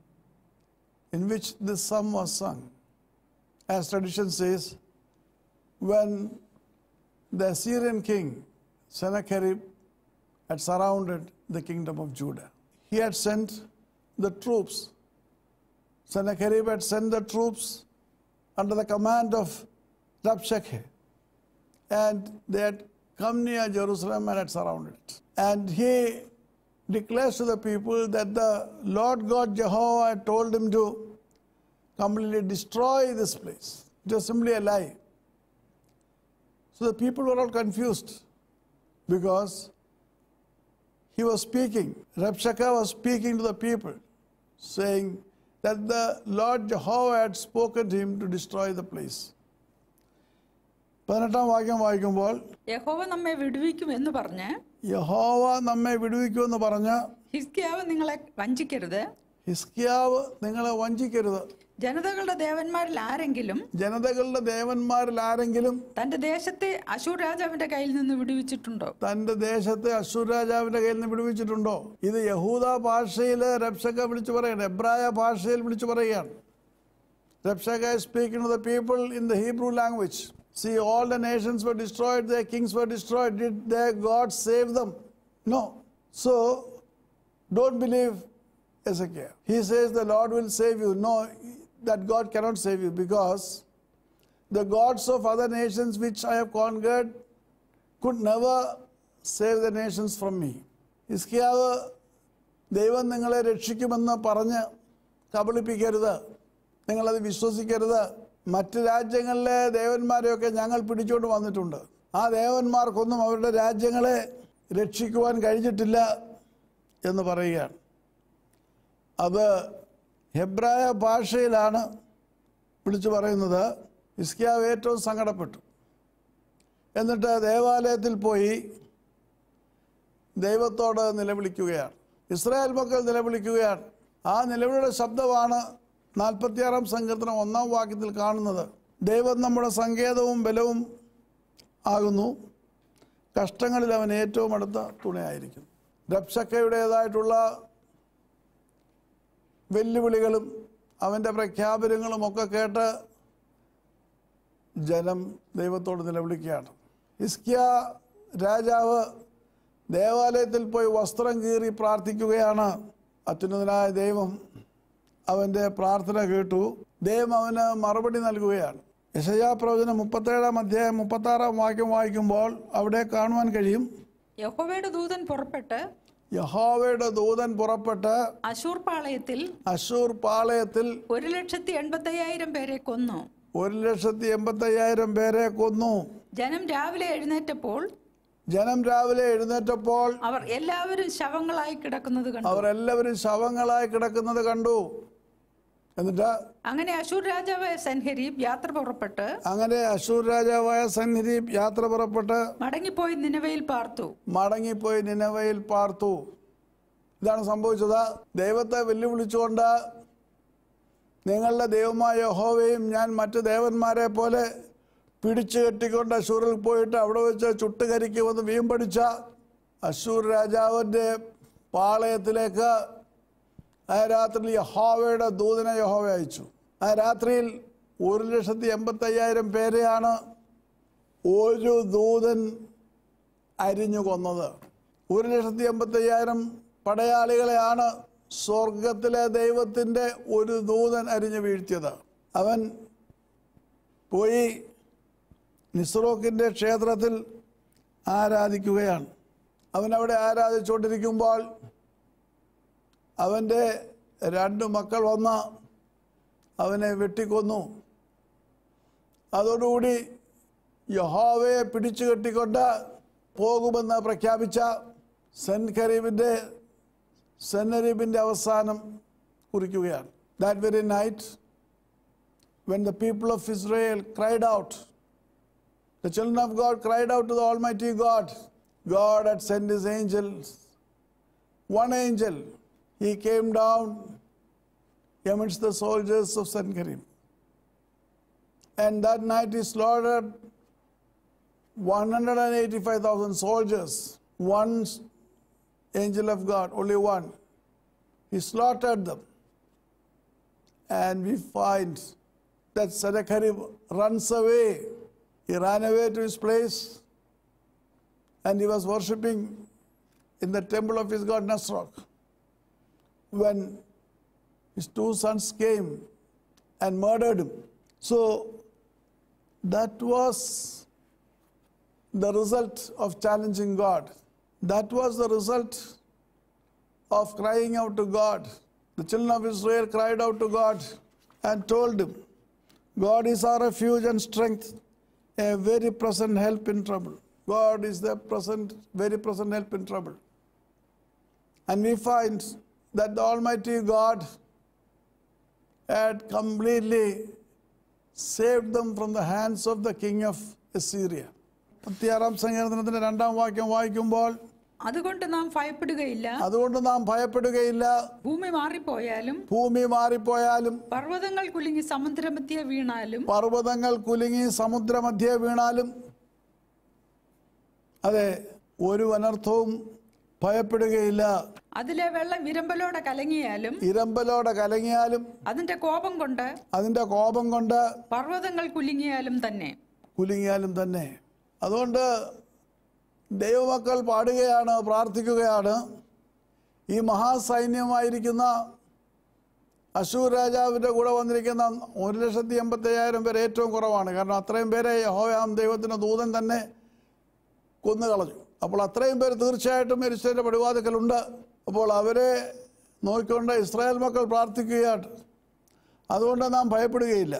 in which this psalm was sung as tradition says when the Assyrian king Sennacherib had surrounded the kingdom of Judah. He had sent the troops. Sennacherib had sent the troops under the command of Rabshakeh, and they had come near Jerusalem and had surrounded it. And he declares to the people that the Lord God Jehovah had told him to completely destroy this place. It was simply a lie. So the people were all confused because he was speaking, Rabshakeh was speaking to the people, saying that the Lord Jehovah had spoken to him to destroy the place. പതിനെട്ടാം വാക്യം വായിക്കുമ്പോൾ യഹോവ നമ്മെ വിടുവിക്കും എന്ന് പറഞ്ഞ് യഹോവ നമ്മെ വിടുവിക്കുമെന്ന് പറഞ്ഞ് ഹിസ്കിയാവ് നിങ്ങളെ വഞ്ചിക്കരുത് ഹിസ്കിയാവ് നിങ്ങളെ വഞ്ചിക്കരുത് ജനതകളുടെ ദേവന്മാരിൽ ആരെങ്കിലും ജനതകളുടെ ദേവന്മാരിൽ ആരെങ്കിലും തന്റെ ദേശത്തെ അശൂർ രാജാവിന്റെ കയ്യിൽ നിന്ന് വിടുവിച്ചിട്ടുണ്ടോ തന്റെ ദേശത്തെ അശൂർ രാജാവിന്റെ കയ്യിൽ നിന്ന് വിടുവിച്ചിട്ടുണ്ടോ ഇത് യഹൂദ ഭാഷയിൽ രബ്ഷക വിളിച്ചു പറയാണ് എബ്രായ ഭാഷയിൽ വിളിച്ചു പറയുകയാണ് Rabshakeh speaking to the people in the Hebrew language see all the nations were destroyed their kings were destroyed did their god save them no so don't believe Ezekiel. He says the Lord will save you. No, that God cannot save you because the gods of other nations which I have conquered could never save the nations from me. ഇസ്കിയാവ് ദൈവം നിങ്ങളെ രക്ഷിക്കുമെന്ന് പറഞ്ഞ് കബളിപ്പിക്കരുത് നിങ്ങളത് വിശ്വസിക്കരുത് മറ്റ് രാജ്യങ്ങളിലെ ദേവന്മാരെയൊക്കെ ഞങ്ങൾ പിടിച്ചുകൊണ്ട് വന്നിട്ടുണ്ട് ആ ദേവന്മാർക്കൊന്നും അവരുടെ രാജ്യങ്ങളെ രക്ഷിക്കുവാൻ കഴിഞ്ഞിട്ടില്ല എന്ന് പറയുകയാണ് അത് ഹെബ്രായ ഭാഷയിലാണ് വിളിച്ചു പറയുന്നത് ഇസ്കിയാവ് ഏറ്റവും സങ്കടപ്പെട്ടു എന്നിട്ട് ദേവാലയത്തിൽ പോയി ദൈവത്തോട് നിലവിളിക്കുകയാണ് ഇസ്രായേൽ മക്കൾ നിലവിളിക്കുകയാണ് ആ നിലവിളിയുടെ ശബ്ദമാണ് നാൽപ്പത്തിയാറാം സങ്കീർത്തനം ഒന്നാം വാക്യത്തിൽ കാണുന്നത് ദൈവം നമ്മുടെ സങ്കേതവും ബലവും ആകുന്നു കഷ്ടങ്ങളിൽ അവൻ ഏറ്റവും അടുത്ത തുണയായിരിക്കും രപ്ഷക്കയുടേതായിട്ടുള്ള വെല്ലുവിളികളും അവൻ്റെ പ്രഖ്യാപനങ്ങളും ഒക്കെ കേട്ട് ജനം ദൈവത്തോട് നിലവിളിക്കുകയാണ് ഹിസ്കിയ രാജാവ് ദേവാലയത്തിൽ പോയി വസ്ത്രം കീറി പ്രാർത്ഥിക്കുകയാണ് അത്യുന്നതനായ ദൈവം അവൻ്റെ പ്രാർത്ഥന കേട്ടു ദൈവം അവന് മറുപടി നൽകുകയാണ് യശയാ പ്രവചനം മുപ്പത്തേഴാം അധ്യായം മുപ്പത്താറാം വാക്യം വായിക്കുമ്പോൾ അവിടെ കാണുവാൻ കഴിയും യഹോവയുടെ ദൂതൻ പുറപ്പെട്ട് യഹോവയുടെ ദൂതൻ പുറപ്പെട്ട് അശൂർ പാളയത്തിൽ അശൂർ പാളയത്തിൽ ഒരു ലക്ഷത്തി എൺപത്തയ്യായിരം പേരെ കൊന്നു ഒരു ലക്ഷത്തി എൺപത്തയ്യായിരം പേരെ കൊന്നു ജനം രാവിലെ എഴുന്നേറ്റപ്പോൾ ജനം രാവിലെ എഴുന്നേറ്റപ്പോൾ അവർ എല്ലാവരും ശവങ്ങളായി കിടക്കുന്നത് കണ്ടു അവർ എല്ലാവരും ശവങ്ങളായി കിടക്കുന്നത് കണ്ടു എന്നിട്ട് അങ്ങനെ അശൂർ രാജാവായ സെൻഹരീബ് യാത്ര പുറപ്പെട്ട് അങ്ങനെ അശൂർ രാജാവായ സന്നിധി യാത്ര പുറപ്പെട്ട് മടങ്ങിപ്പോയി നിലവയിൽ പാർത്തു മടങ്ങിപ്പോയി നിലവയിൽ പാർത്തു ഇതാണ് സംഭവിച്ചത് ദൈവത്തെ വെല്ലുവിളിച്ചുകൊണ്ട് നിങ്ങളുടെ ദൈവമായ യഹോവയും ഞാൻ മറ്റ് ദേവന്മാരെ പോലെ പിടിച്ചു കെട്ടിക്കൊണ്ട് അശൂറിൽ പോയിട്ട് അവിടെ വെച്ച് ചുട്ടുകരിക്കുമെന്ന് വീമ്പടിച്ച അശൂർ രാജാവിൻ്റെ പാളയത്തിലേക്ക് ആ രാത്രിയിൽ യഹോവയുടെ ദൂതനെ യഹോവ അയച്ചു ആ രാത്രിയിൽ ഒരു ലക്ഷത്തി എൺപത്തയ്യായിരം പേരെയാണ് ഒരു ദൂതൻ അരിഞ്ഞു കൊന്നത് ഒരു ലക്ഷത്തി എൺപത്തയ്യായിരം പടയാളികളെയാണ് സ്വർഗത്തിലെ ദൈവത്തിൻ്റെ ഒരു ദൂതൻ അരിഞ്ഞു വീഴ്ത്തിയത് അവൻ പോയി നിസ്രോക്കിൻ്റെ ക്ഷേത്രത്തിൽ ആരാധിക്കുകയാണ് അവൻ അവിടെ ആരാധിച്ചുകൊണ്ടിരിക്കുമ്പോൾ അവൻ്റെ രണ്ട് മക്കൾ വന്ന് അവനെ വെട്ടിക്കൊന്നു അതോടുകൂടി യഹോവയെ പിടിച്ചു കെട്ടിക്കൊണ്ട് പോകുമെന്ന് പ്രഖ്യാപിച്ച സെൻഖരീബിൻ്റെ സെന്നരീബിൻ്റെ അവസാനം കുറിക്കുകയാണ് that very night when the people of Israel cried out, the children of God cried out to the Almighty God. God had sent his angels. One angel, he came down amidst the soldiers of Sankarim. And that night he slaughtered 185,000 soldiers. One angel of God, only one. He slaughtered them. And we find that Sennacherib runs away. He ran away to his place and he was worshipping in the temple of his god Nasroch. When his two sons came and murdered him. So that was the result of challenging God. That was the result of crying out to God. The children of Israel cried out to God and told him, God is our refuge and strength, a very present help in trouble. God is the present, very present help in trouble. And we find that the Almighty God had completely saved them from the hands of the king of Assyria മുപ്പത്തിയാറാം സങ്കീർത്തനത്തിൻ്റെ രണ്ടാം വാക്യം വായിക്കുമ്പോൾ അതുകൊണ്ട് നാം ഭയപ്പെടുകയില്ല അതുകൊണ്ട് നാം ഭയപ്പെടുകയില്ല ഭൂമി മാറിപ്പോയാലും ഭൂമി മാറിപ്പോയാലും പർവ്വതങ്ങൾ കുലുങ്ങി സമുദ്രമധ്യ വീണാലും പർവ്വതങ്ങൾ കുലുങ്ങി സമുദ്രമധ്യേ വീണാലും അതെ ഒരു അനർത്ഥവും ഭയപ്പെടുകയില്ല അതിലെ വെള്ളം ഇരമ്പലോടെ കലങ്ങിയാലും ഇരമ്പലോടെ കലങ്ങിയാലും അതിന്റെ കോപം കൊണ്ട് അതിൻ്റെ കോപം കൊണ്ട് പർവ്വതങ്ങൾ കുലുങ്ങിയാലും തന്നെ കുലുങ്ങിയാലും തന്നെ അതുകൊണ്ട് ദൈവമക്കൾ പാടുകയാണ് പ്രാർത്ഥിക്കുകയാണ് ഈ മഹാസൈന്യമായിരിക്കുന്ന അശൂർ രാജാവിൻ്റെ കൂടെ വന്നിരിക്കുന്ന ഒരു ലക്ഷത്തി എൺപത്തയ്യായിരം പേര് ഏറ്റവും കുറവാണ് കാരണം അത്രയും പേരെ യഹോയാം ദൈവത്തിൻ്റെ ദൂതൻ തന്നെ കൊന്നുകളഞ്ഞു അപ്പോൾ അത്രയും പേര് തീർച്ചയായിട്ടും എരിശേൻ്റെ പടിവാതിക്കലുണ്ട് അപ്പോൾ അവരെ നോക്കിക്കൊണ്ട് ഇസ്രായേൽ മക്കൾ പ്രാർത്ഥിക്കുകയാണ് അതുകൊണ്ട് നാം ഭയപ്പെടുകയില്ല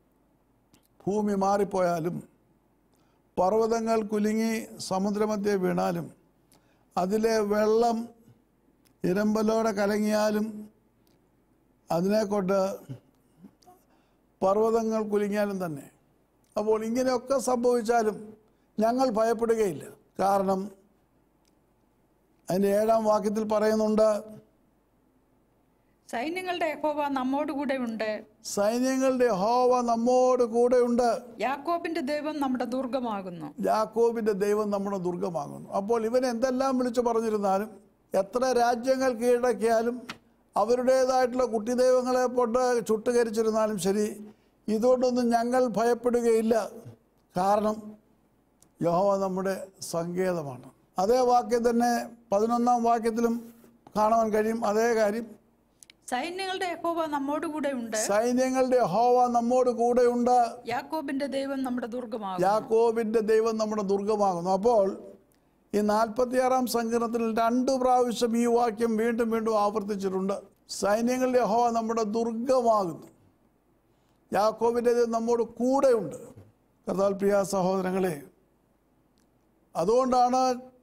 ഭൂമി മാറിപ്പോയാലും പർവ്വതങ്ങൾ കുലുങ്ങി സമുദ്രമധ്യേ വീണാലും അതിലെ വെള്ളം ഇരമ്പലോടെ കലങ്ങിയാലും അതിനെക്കൊണ്ട് പർവ്വതങ്ങൾ കുലുങ്ങിയാലും തന്നെ അപ്പോൾ ഇങ്ങനെയൊക്കെ സംഭവിച്ചാലും ഞങ്ങൾ ഭയപ്പെടുകയില്ല കാരണം അതിൻ്റെ ഏഴാം വാക്യത്തിൽ പറയുന്നുണ്ട് സൈന്യങ്ങളുടെ യഹോവ നമ്മോടുകൂടെ ഉണ്ട് സൈന്യങ്ങളുടെ ഹോവ നമ്മോട് കൂടെയുണ്ട് യാക്കോബിന്റെ ദൈവം നമ്മുടെ ദുർഗമാകുന്നു യാക്കോബിൻ്റെ ദൈവം നമ്മുടെ ദുർഗമാകുന്നു അപ്പോൾ ഇവൻ എന്തെല്ലാം വിളിച്ചു പറഞ്ഞിരുന്നാലും എത്ര രാജ്യങ്ങൾ കീഴടക്കിയാലും അവരുടേതായിട്ടുള്ള കുട്ടി ദൈവങ്ങളെ കൊണ്ട് ചുട്ടുകരിച്ചിരുന്നാലും ശരി ഇതുകൊണ്ടൊന്നും ഞങ്ങൾ ഭയപ്പെടുകയില്ല കാരണം യഹോവ നമ്മുടെ സങ്കേതമാണ് അതേ വാക്യം തന്നെ പതിനൊന്നാം വാക്യത്തിലും കാണുവാൻ കഴിയും അതേ കാര്യം സൈന്യങ്ങളുടെ യഹോവ നമ്മോടുകൂടെ ഉണ്ട് സൈന്യങ്ങളുടെ ഹോവ നമ്മോട് കൂടെയുണ്ട് യാക്കോബിന്റെ ദൈവം നമ്മുടെ ദുർഗമാകുന്നു യാക്കോബിൻ്റെ ദൈവം നമ്മുടെ ദുർഗമാകുന്നു അപ്പോൾ ഈ നാൽപ്പത്തിയാറാം സങ്കീർണത്തിൽ രണ്ട് പ്രാവശ്യം ഈ വാക്യം വീണ്ടും വീണ്ടും ആവർത്തിച്ചിട്ടുണ്ട് സൈന്യങ്ങളുടെ ഹോവ നമ്മുടെ ദുർഗമാകുന്നു യാക്കോബിൻ്റെ ദൈവം നമ്മോട് കൂടെയുണ്ട് കർത്താൽ പ്രിയ സഹോദരങ്ങളെ അതുകൊണ്ടാണ്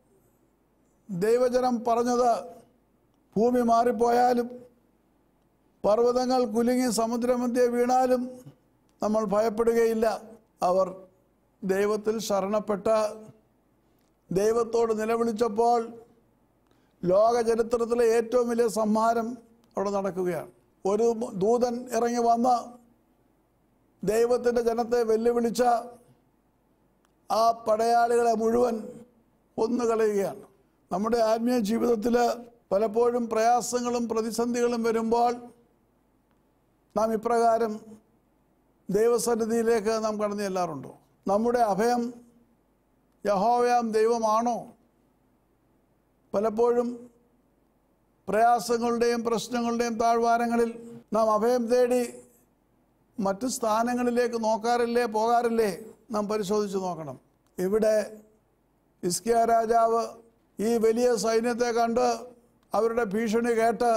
ദൈവജനം പറഞ്ഞത് ഭൂമി മാറിപ്പോയാലും പർവ്വതങ്ങൾ കുലുങ്ങി സമുദ്രമധ്യേ വീണാലും നമ്മൾ ഭയപ്പെടുകയില്ല അവർ ദൈവത്തിൽ ശരണപ്പെട്ട ദൈവത്തോട് നിലവിളിച്ചപ്പോൾ ലോക ചരിത്രത്തിലെ ഏറ്റവും വലിയ സംഹാരം അവിടെ നടക്കുകയാണ് ഒരു ദൂതൻ ഇറങ്ങി വന്ന് ദൈവത്തിൻ്റെ ജനത്തെ വെല്ലുവിളിച്ച ആ പടയാളികളെ മുഴുവൻ കൊന്നുകളയുകയാണ് നമ്മുടെ ആത്മീയ ജീവിതത്തിൽ പലപ്പോഴും പ്രയാസങ്ങളും പ്രതിസന്ധികളും വരുമ്പോൾ നാം ഇപ്രകാരം ദൈവസന്നിധിയിലേക്ക് നാം കടന്നു ചെല്ലാറുണ്ടോ നമ്മുടെ അഭയം യഹോവയാം ദൈവമാണോ പലപ്പോഴും പ്രയാസങ്ങളുടെയും പ്രശ്നങ്ങളുടെയും താഴ്വാരങ്ങളിൽ നാം അഭയം തേടി മറ്റ് സ്ഥാനങ്ങളിലേക്ക് നോക്കാറില്ലേ പോകാറില്ലേ നാം പരിശോധിച്ച് നോക്കണം ഇവിടെ ഇസ്കിയ രാജാവ് ഈ വലിയ സൈന്യത്തെ കണ്ട് അവരുടെ ഭീഷണി കേട്ട്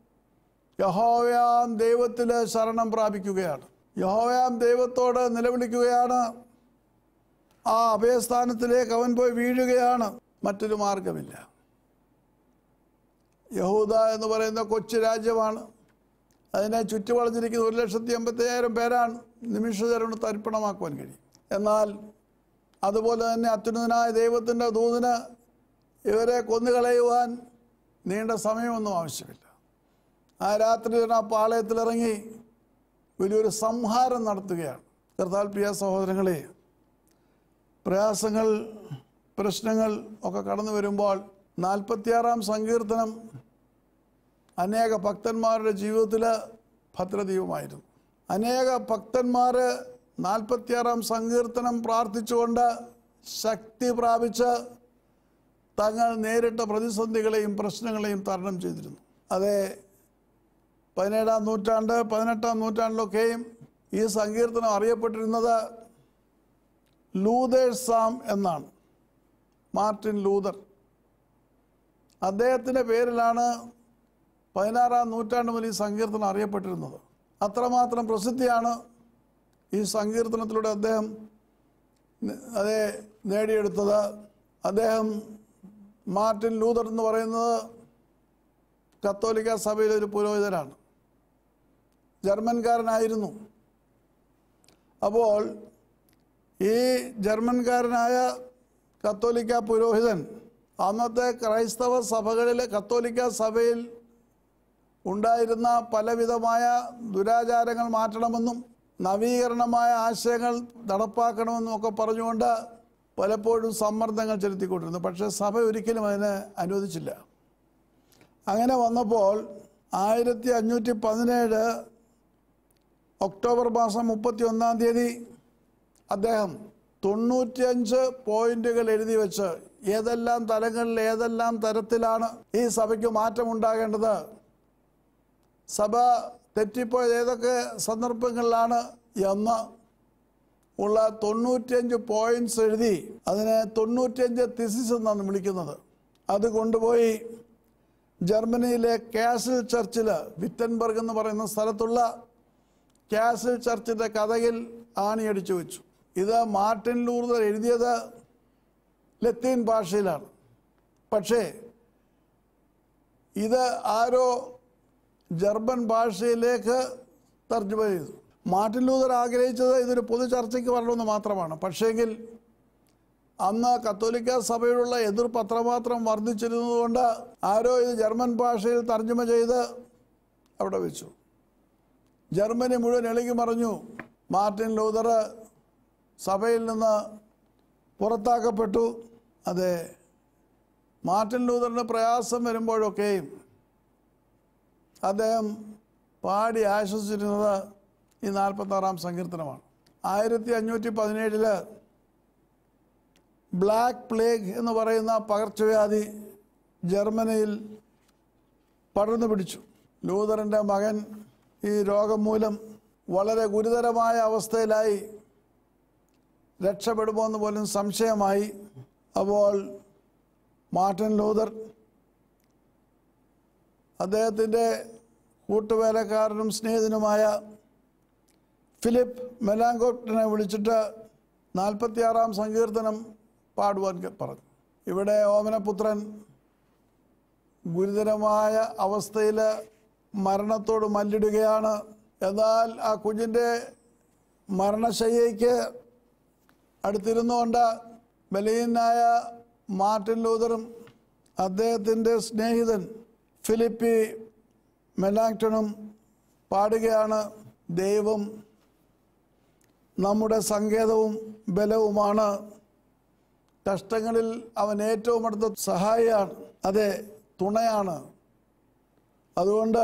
യഹോവയാം ദൈവത്തിൽ ശരണം പ്രാപിക്കുകയാണ് യഹോവയാം ദൈവത്തോട് നിലവിളിക്കുകയാണ് ആ അഭയസ്ഥാനത്തിലേക്ക് അവൻ പോയി വീഴുകയാണ് മറ്റൊരു മാർഗമില്ല യഹൂദ എന്ന് പറയുന്ന കൊച്ചു രാജ്യമാണ് അതിനെ ചുറ്റുവളഞ്ഞിരിക്കുന്ന ഒരു ലക്ഷത്തി എൺപത്തയ്യായിരം പേരാണ് നിമിഷതരണം തരിപ്പണമാക്കുവാൻ കഴിയും എന്നാൽ അതുപോലെ തന്നെ അത്യുന്നതനായ ദൈവത്തിൻ്റെ ദൂതിന് ഇവരെ കൊന്നുകളയുവാൻ നീണ്ട സമയമൊന്നും ആവശ്യമില്ല ആ രാത്രി തന്നെ ആ പാളയത്തിലിറങ്ങി വലിയൊരു സംഹാരം നടത്തുകയാണ് കർത്താൽ പ്രിയ സഹോദരങ്ങളെ പ്രയാസങ്ങൾ പ്രശ്നങ്ങൾ ഒക്കെ കടന്നു വരുമ്പോൾ നാൽപ്പത്തിയാറാം സങ്കീർത്തനം അനേക ഭക്തന്മാരുടെ ജീവിതത്തിൽ ഭദ്രദീപമായിരുന്നു അനേക ഭക്തന്മാർ നാൽപ്പത്തിയാറാം സങ്കീർത്തനം പ്രാർത്ഥിച്ചുകൊണ്ട് ശക്തി പ്രാപിച്ച് തങ്ങൾ നേരിട്ട പ്രതിസന്ധികളെയും പ്രശ്നങ്ങളെയും തരണം ചെയ്തിരുന്നു അതേ പതിനേഴാം നൂറ്റാണ്ട് പതിനെട്ടാം നൂറ്റാണ്ടിലൊക്കെയും ഈ സങ്കീർത്തനം അറിയപ്പെട്ടിരുന്നത് ലൂതേഴ്സ് സാം എന്നാണ് മാർട്ടിൻ ലൂതർ അദ്ദേഹത്തിൻ്റെ പേരിലാണ് പതിനാറാം നൂറ്റാണ്ട് മുതൽ ഈ സങ്കീർത്തനം അറിയപ്പെട്ടിരുന്നത് അത്രമാത്രം പ്രസിദ്ധിയാണ് ഈ സങ്കീർത്തനത്തിലൂടെ അദ്ദേഹം ന- അതെ നേടിയെടുത്തത് അദ്ദേഹം മാർട്ടിൻ ലൂതർ എന്ന് പറയുന്നത് കത്തോലിക്ക സഭയിലെ ഒരു പുരോഹിതനാണ് ജർമ്മൻകാരനായിരുന്നു അപ്പോൾ ഈ ജർമ്മൻകാരനായ കത്തോലിക്ക പുരോഹിതൻ അന്നത്തെ ക്രൈസ്തവ സഭകളിലെ കത്തോലിക്ക സഭയിൽ ഉണ്ടായിരുന്ന പലവിധമായ ദുരാചാരങ്ങൾ മാറ്റണമെന്നും നവീകരണമായ ആശയങ്ങൾ നടപ്പാക്കണമെന്നും ഒക്കെ പറഞ്ഞുകൊണ്ട് പലപ്പോഴും സമ്മർദ്ദങ്ങൾ ചെലുത്തിക്കൊണ്ടിരുന്നു പക്ഷേ സഭ ഒരിക്കലും അതിന് അനുവദിച്ചില്ല അങ്ങനെ വന്നപ്പോൾ ആയിരത്തി അഞ്ഞൂറ്റി പതിനേഴ് ഒക്ടോബർ മാസം മുപ്പത്തി ഒന്നാം തീയതി അദ്ദേഹം തൊണ്ണൂറ്റിയഞ്ച് പോയിന്റുകൾ എഴുതി വെച്ച് ഏതെല്ലാം തലങ്ങളിൽ ഏതെല്ലാം തരത്തിലാണ് ഈ സഭയ്ക്ക് മാറ്റമുണ്ടാകേണ്ടത് സഭ തെറ്റിപ്പോയത് ഏതൊക്കെ സന്ദർഭങ്ങളിലാണ് എന്ന് ഉള്ള തൊണ്ണൂറ്റിയഞ്ച് പോയിന്റ്സ് എഴുതി അതിനെ തൊണ്ണൂറ്റിയഞ്ച് തിസിസ് എന്നാണ് വിളിക്കുന്നത് അത് കൊണ്ടുപോയി ജർമ്മനിയിലെ കാസിൽ ചർച്ചിൽ വിറ്റൻബർഗ് എന്ന് പറയുന്ന സ്ഥലത്തുള്ള കാസിൽ ചർച്ചിൻ്റെ കഥകിൽ ആണിയടിച്ചു വെച്ചു ഇത് മാർട്ടിൻ ലൂർദർ എഴുതിയത് ലത്തീൻ ഭാഷയിലാണ് പക്ഷേ ഇത് ആരോ ജർമ്മൻ ഭാഷയിലേക്ക് തർജ്ജമ ചെയ്തു മാർട്ടിൻ ലൂതർ ആഗ്രഹിച്ചത് ഇതൊരു പൊതു ചർച്ചയ്ക്ക് വരണമെന്ന് മാത്രമാണ് പക്ഷേങ്കിൽ അന്ന് കത്തോലിക്ക സഭയോടുള്ള എതിർപ്പ് അത്രമാത്രം വർദ്ധിച്ചിരുന്നതുകൊണ്ട് ആരോ ഇത് ജർമ്മൻ ഭാഷയിൽ തർജ്ജമ ചെയ്ത് അവിടെ വെച്ചു ജർമ്മനി മുഴുവൻ എളുകി മറിഞ്ഞു മാർട്ടിൻ ലൂതർ സഭയിൽ നിന്ന് പുറത്താക്കപ്പെട്ടു അതെ മാർട്ടിൻ ലൂതറിന് പ്രയാസം വരുമ്പോഴൊക്കെയും അദ്ദേഹം പാടി ആശ്വസിച്ചിരുന്നത് ഈ നാൽപ്പത്താറാം സങ്കീർത്തനമാണ് ആയിരത്തി അഞ്ഞൂറ്റി പതിനേഴില് ബ്ലാക്ക് പ്ലേഗ് എന്ന് പറയുന്ന പകർച്ചവ്യാധി ജർമ്മനിയിൽ പടർന്നു പിടിച്ചു ലൂതറിൻ്റെ മകൻ ഈ രോഗം മൂലം വളരെ ഗുരുതരമായ അവസ്ഥയിലായി രക്ഷപ്പെടുമോ എന്ന് പോലും സംശയമായി അപ്പോൾ മാർട്ടിൻ ലൂതർ അദ്ദേഹത്തിൻ്റെ കൂട്ടുവേലക്കാരനും സ്നേഹിതനുമായ ഫിലിപ്പ് മെലാങ്കോട്ടിനെ വിളിച്ചിട്ട് നാൽപ്പത്തിയാറാം സങ്കീർത്തനം പാടുവാൻ കെ- പറഞ്ഞു ഇവിടെ ഓമനപുത്രൻ ഗുരുതരമായ അവസ്ഥയിൽ മരണത്തോട് മല്ലിടുകയാണ് എന്നാൽ ആ കുഞ്ഞിൻ്റെ മരണശയ്യയ്ക്ക് അടുത്തിരുന്നുകൊണ്ട് ബലീനായ മാർട്ടിൻ ലൂതറും അദ്ദേഹത്തിൻ്റെ സ്നേഹിതൻ ഫിലിപ്പി മെലാങ്ടണും പാടുകയാണ് ദൈവം നമ്മുടെ സങ്കേതവും ബലവുമാണ് കഷ്ടങ്ങളിൽ അവൻ ഏറ്റവും അടുത്ത സഹായിയാണ് അതെ തുണയാണ് അതുകൊണ്ട്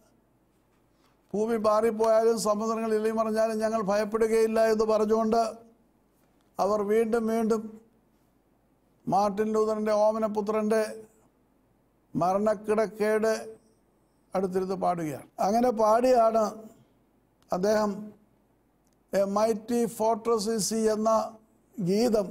ഭൂമി പാറിപ്പോയാലും സമുദ്രങ്ങൾ ഇളിമറിഞ്ഞാലും ഞങ്ങൾ ഭയപ്പെടുകയില്ല എന്ന് പറഞ്ഞുകൊണ്ട് അവർ വീണ്ടും വീണ്ടും മാർട്ടിൻ ലൂതറിൻ്റെ ഓമനപുത്രൻ്റെ മരണക്കിടക്കേട് അടുത്തിരുന്ന് പാടുകയാണ് അങ്ങനെ പാടിയാണ് അദ്ദേഹം എ മൈറ്റി ഫോർട്രസ് സി എന്ന ഗീതം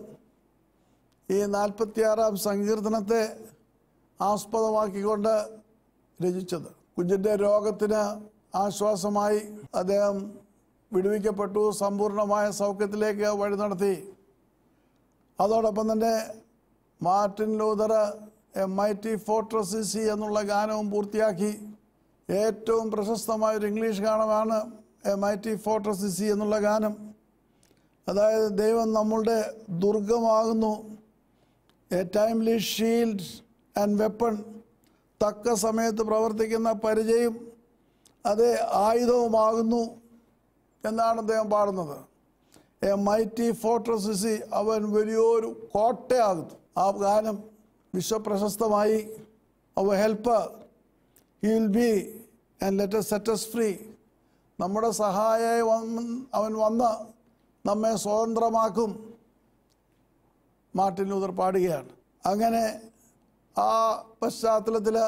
ഈ നാൽപ്പത്തിയാറാം സങ്കീർത്തനത്തെ ആസ്പദമാക്കിക്കൊണ്ട് രചിച്ചത് കുഞ്ഞിൻ്റെ രോഗത്തിന് ആശ്വാസമായി അദ്ദേഹം വിടുവിക്കപ്പെട്ടു സമ്പൂർണമായ സൗഖ്യത്തിലേക്ക് വഴി നടത്തി അതോടൊപ്പം തന്നെ Martin Luther a mighty fortress സി എന്നുള്ള ഗാനവും പൂർത്തിയാക്കി ഏറ്റവും പ്രശസ്തമായ ഒരു ഇംഗ്ലീഷ് ഗാനമാണ് എ മൈറ്റി ഫോർട്രസ് സി എന്നുള്ള ഗാനം അതായത് ദൈവം നമ്മളുടെ ദുർഗമാകുന്നു a timely shield and weapon തക്ക സമയത്ത് പ്രവർത്തിക്കുന്ന പരിചയം അതേ ആയുധവുമാകുന്നു എന്നാണ് അദ്ദേഹം പാടുന്നത് എ മൈറ്റി ഫോർട്രസിസി അവൻ വലിയൊരു കോട്ടയാകുന്നു ആ ഗാനം വിശ്വപ്രശസ്തമായി our help he will be and let set us free നമ്മുടെ സഹായമായി വന്ന് അവൻ വന്ന് നമ്മെ സ്വതന്ത്രമാക്കും മാർട്ടിൻ ലൂതർ പാടുകയാണ് അങ്ങനെ ആ പശ്ചാത്തലത്തിൽ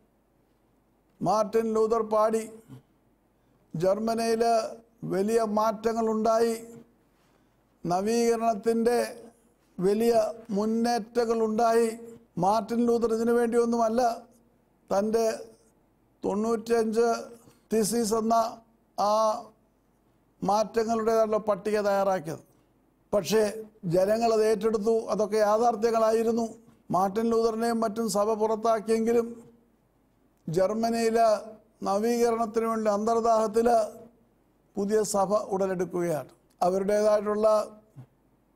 മാർട്ടിൻ ലൂതർ പാടി ജർമ്മനിയിൽ വലിയ മാറ്റങ്ങളുണ്ടായി നവീകരണത്തിൻ്റെ വലിയ മുന്നേറ്റങ്ങളുണ്ടായി മാർട്ടിൻ ലൂതർ ഇതിനു വേണ്ടിയൊന്നുമല്ല തൻ്റെ തൊണ്ണൂറ്റഞ്ച് തിസീസ് എന്ന ആ മാറ്റങ്ങളുടേതായുള്ള പട്ടിക തയ്യാറാക്കിയത് പക്ഷേ ജനങ്ങൾ അത് ഏറ്റെടുത്തു അതൊക്കെ യാഥാർത്ഥ്യങ്ങളായിരുന്നു മാർട്ടിൻ ലൂതറിനെയും മറ്റും സഭ പുറത്താക്കിയെങ്കിലും ജർമ്മനിയിൽ നവീകരണത്തിന് വേണ്ടി അന്തർദാഹത്തിൽ പുതിയ സഭ ഉടലെടുക്കുകയാണ് അവരുടേതായിട്ടുള്ള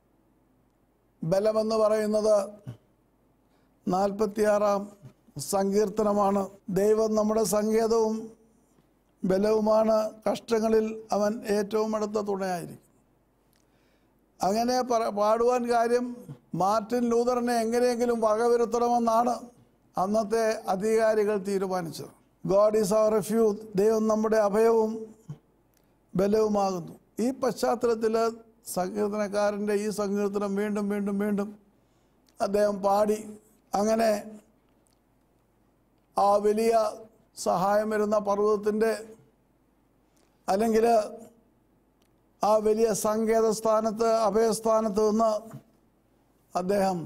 ബലമെന്ന് പറയുന്നത് നാൽപ്പത്തിയാറാം സങ്കീർത്തനമാണ് ദൈവം നമ്മുടെ സങ്കേതവും ബലവുമാണ് കഷ്ടങ്ങളിൽ അവൻ ഏറ്റവും അടുത്ത തുണയായിരിക്കും അങ്ങനെ പറ പാടുവാൻ കാര്യം മാർട്ടിൻ ലൂതറിനെ എങ്ങനെയെങ്കിലും വകവരുത്തണമെന്നാണ് അന്നത്തെ അധികാരികൾ തീരുമാനിച്ചത് ഗോഡ് ഈസ് അവർ റെഫ്യൂസ് ദൈവം നമ്മുടെ അഭയവും ബലവുമാകുന്നു ഈ പശ്ചാത്തലത്തിൽ സങ്കീർത്തനക്കാരൻ്റെ ഈ സങ്കീർത്തനം വീണ്ടും വീണ്ടും വീണ്ടും അദ്ദേഹം പാടി അങ്ങനെ ആ വലിയ സഹായം വരുന്ന പർവ്വതത്തിൻ്റെ അല്ലെങ്കിൽ ആ വലിയ സങ്കേത സ്ഥാനത്ത് അഭയസ്ഥാനത്ത് നിന്ന് അദ്ദേഹം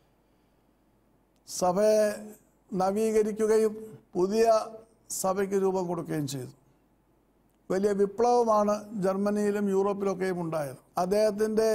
സഭയെ നവീകരിക്കുകയും പുതിയ സഭയ്ക്ക് രൂപം കൊടുക്കുകയും ചെയ്തു വലിയ വിപ്ലവമാണ് ജർമ്മനിയിലും യൂറോപ്പിലൊക്കെയും ഉണ്ടായത് അദ്ദേഹത്തിൻ്റെ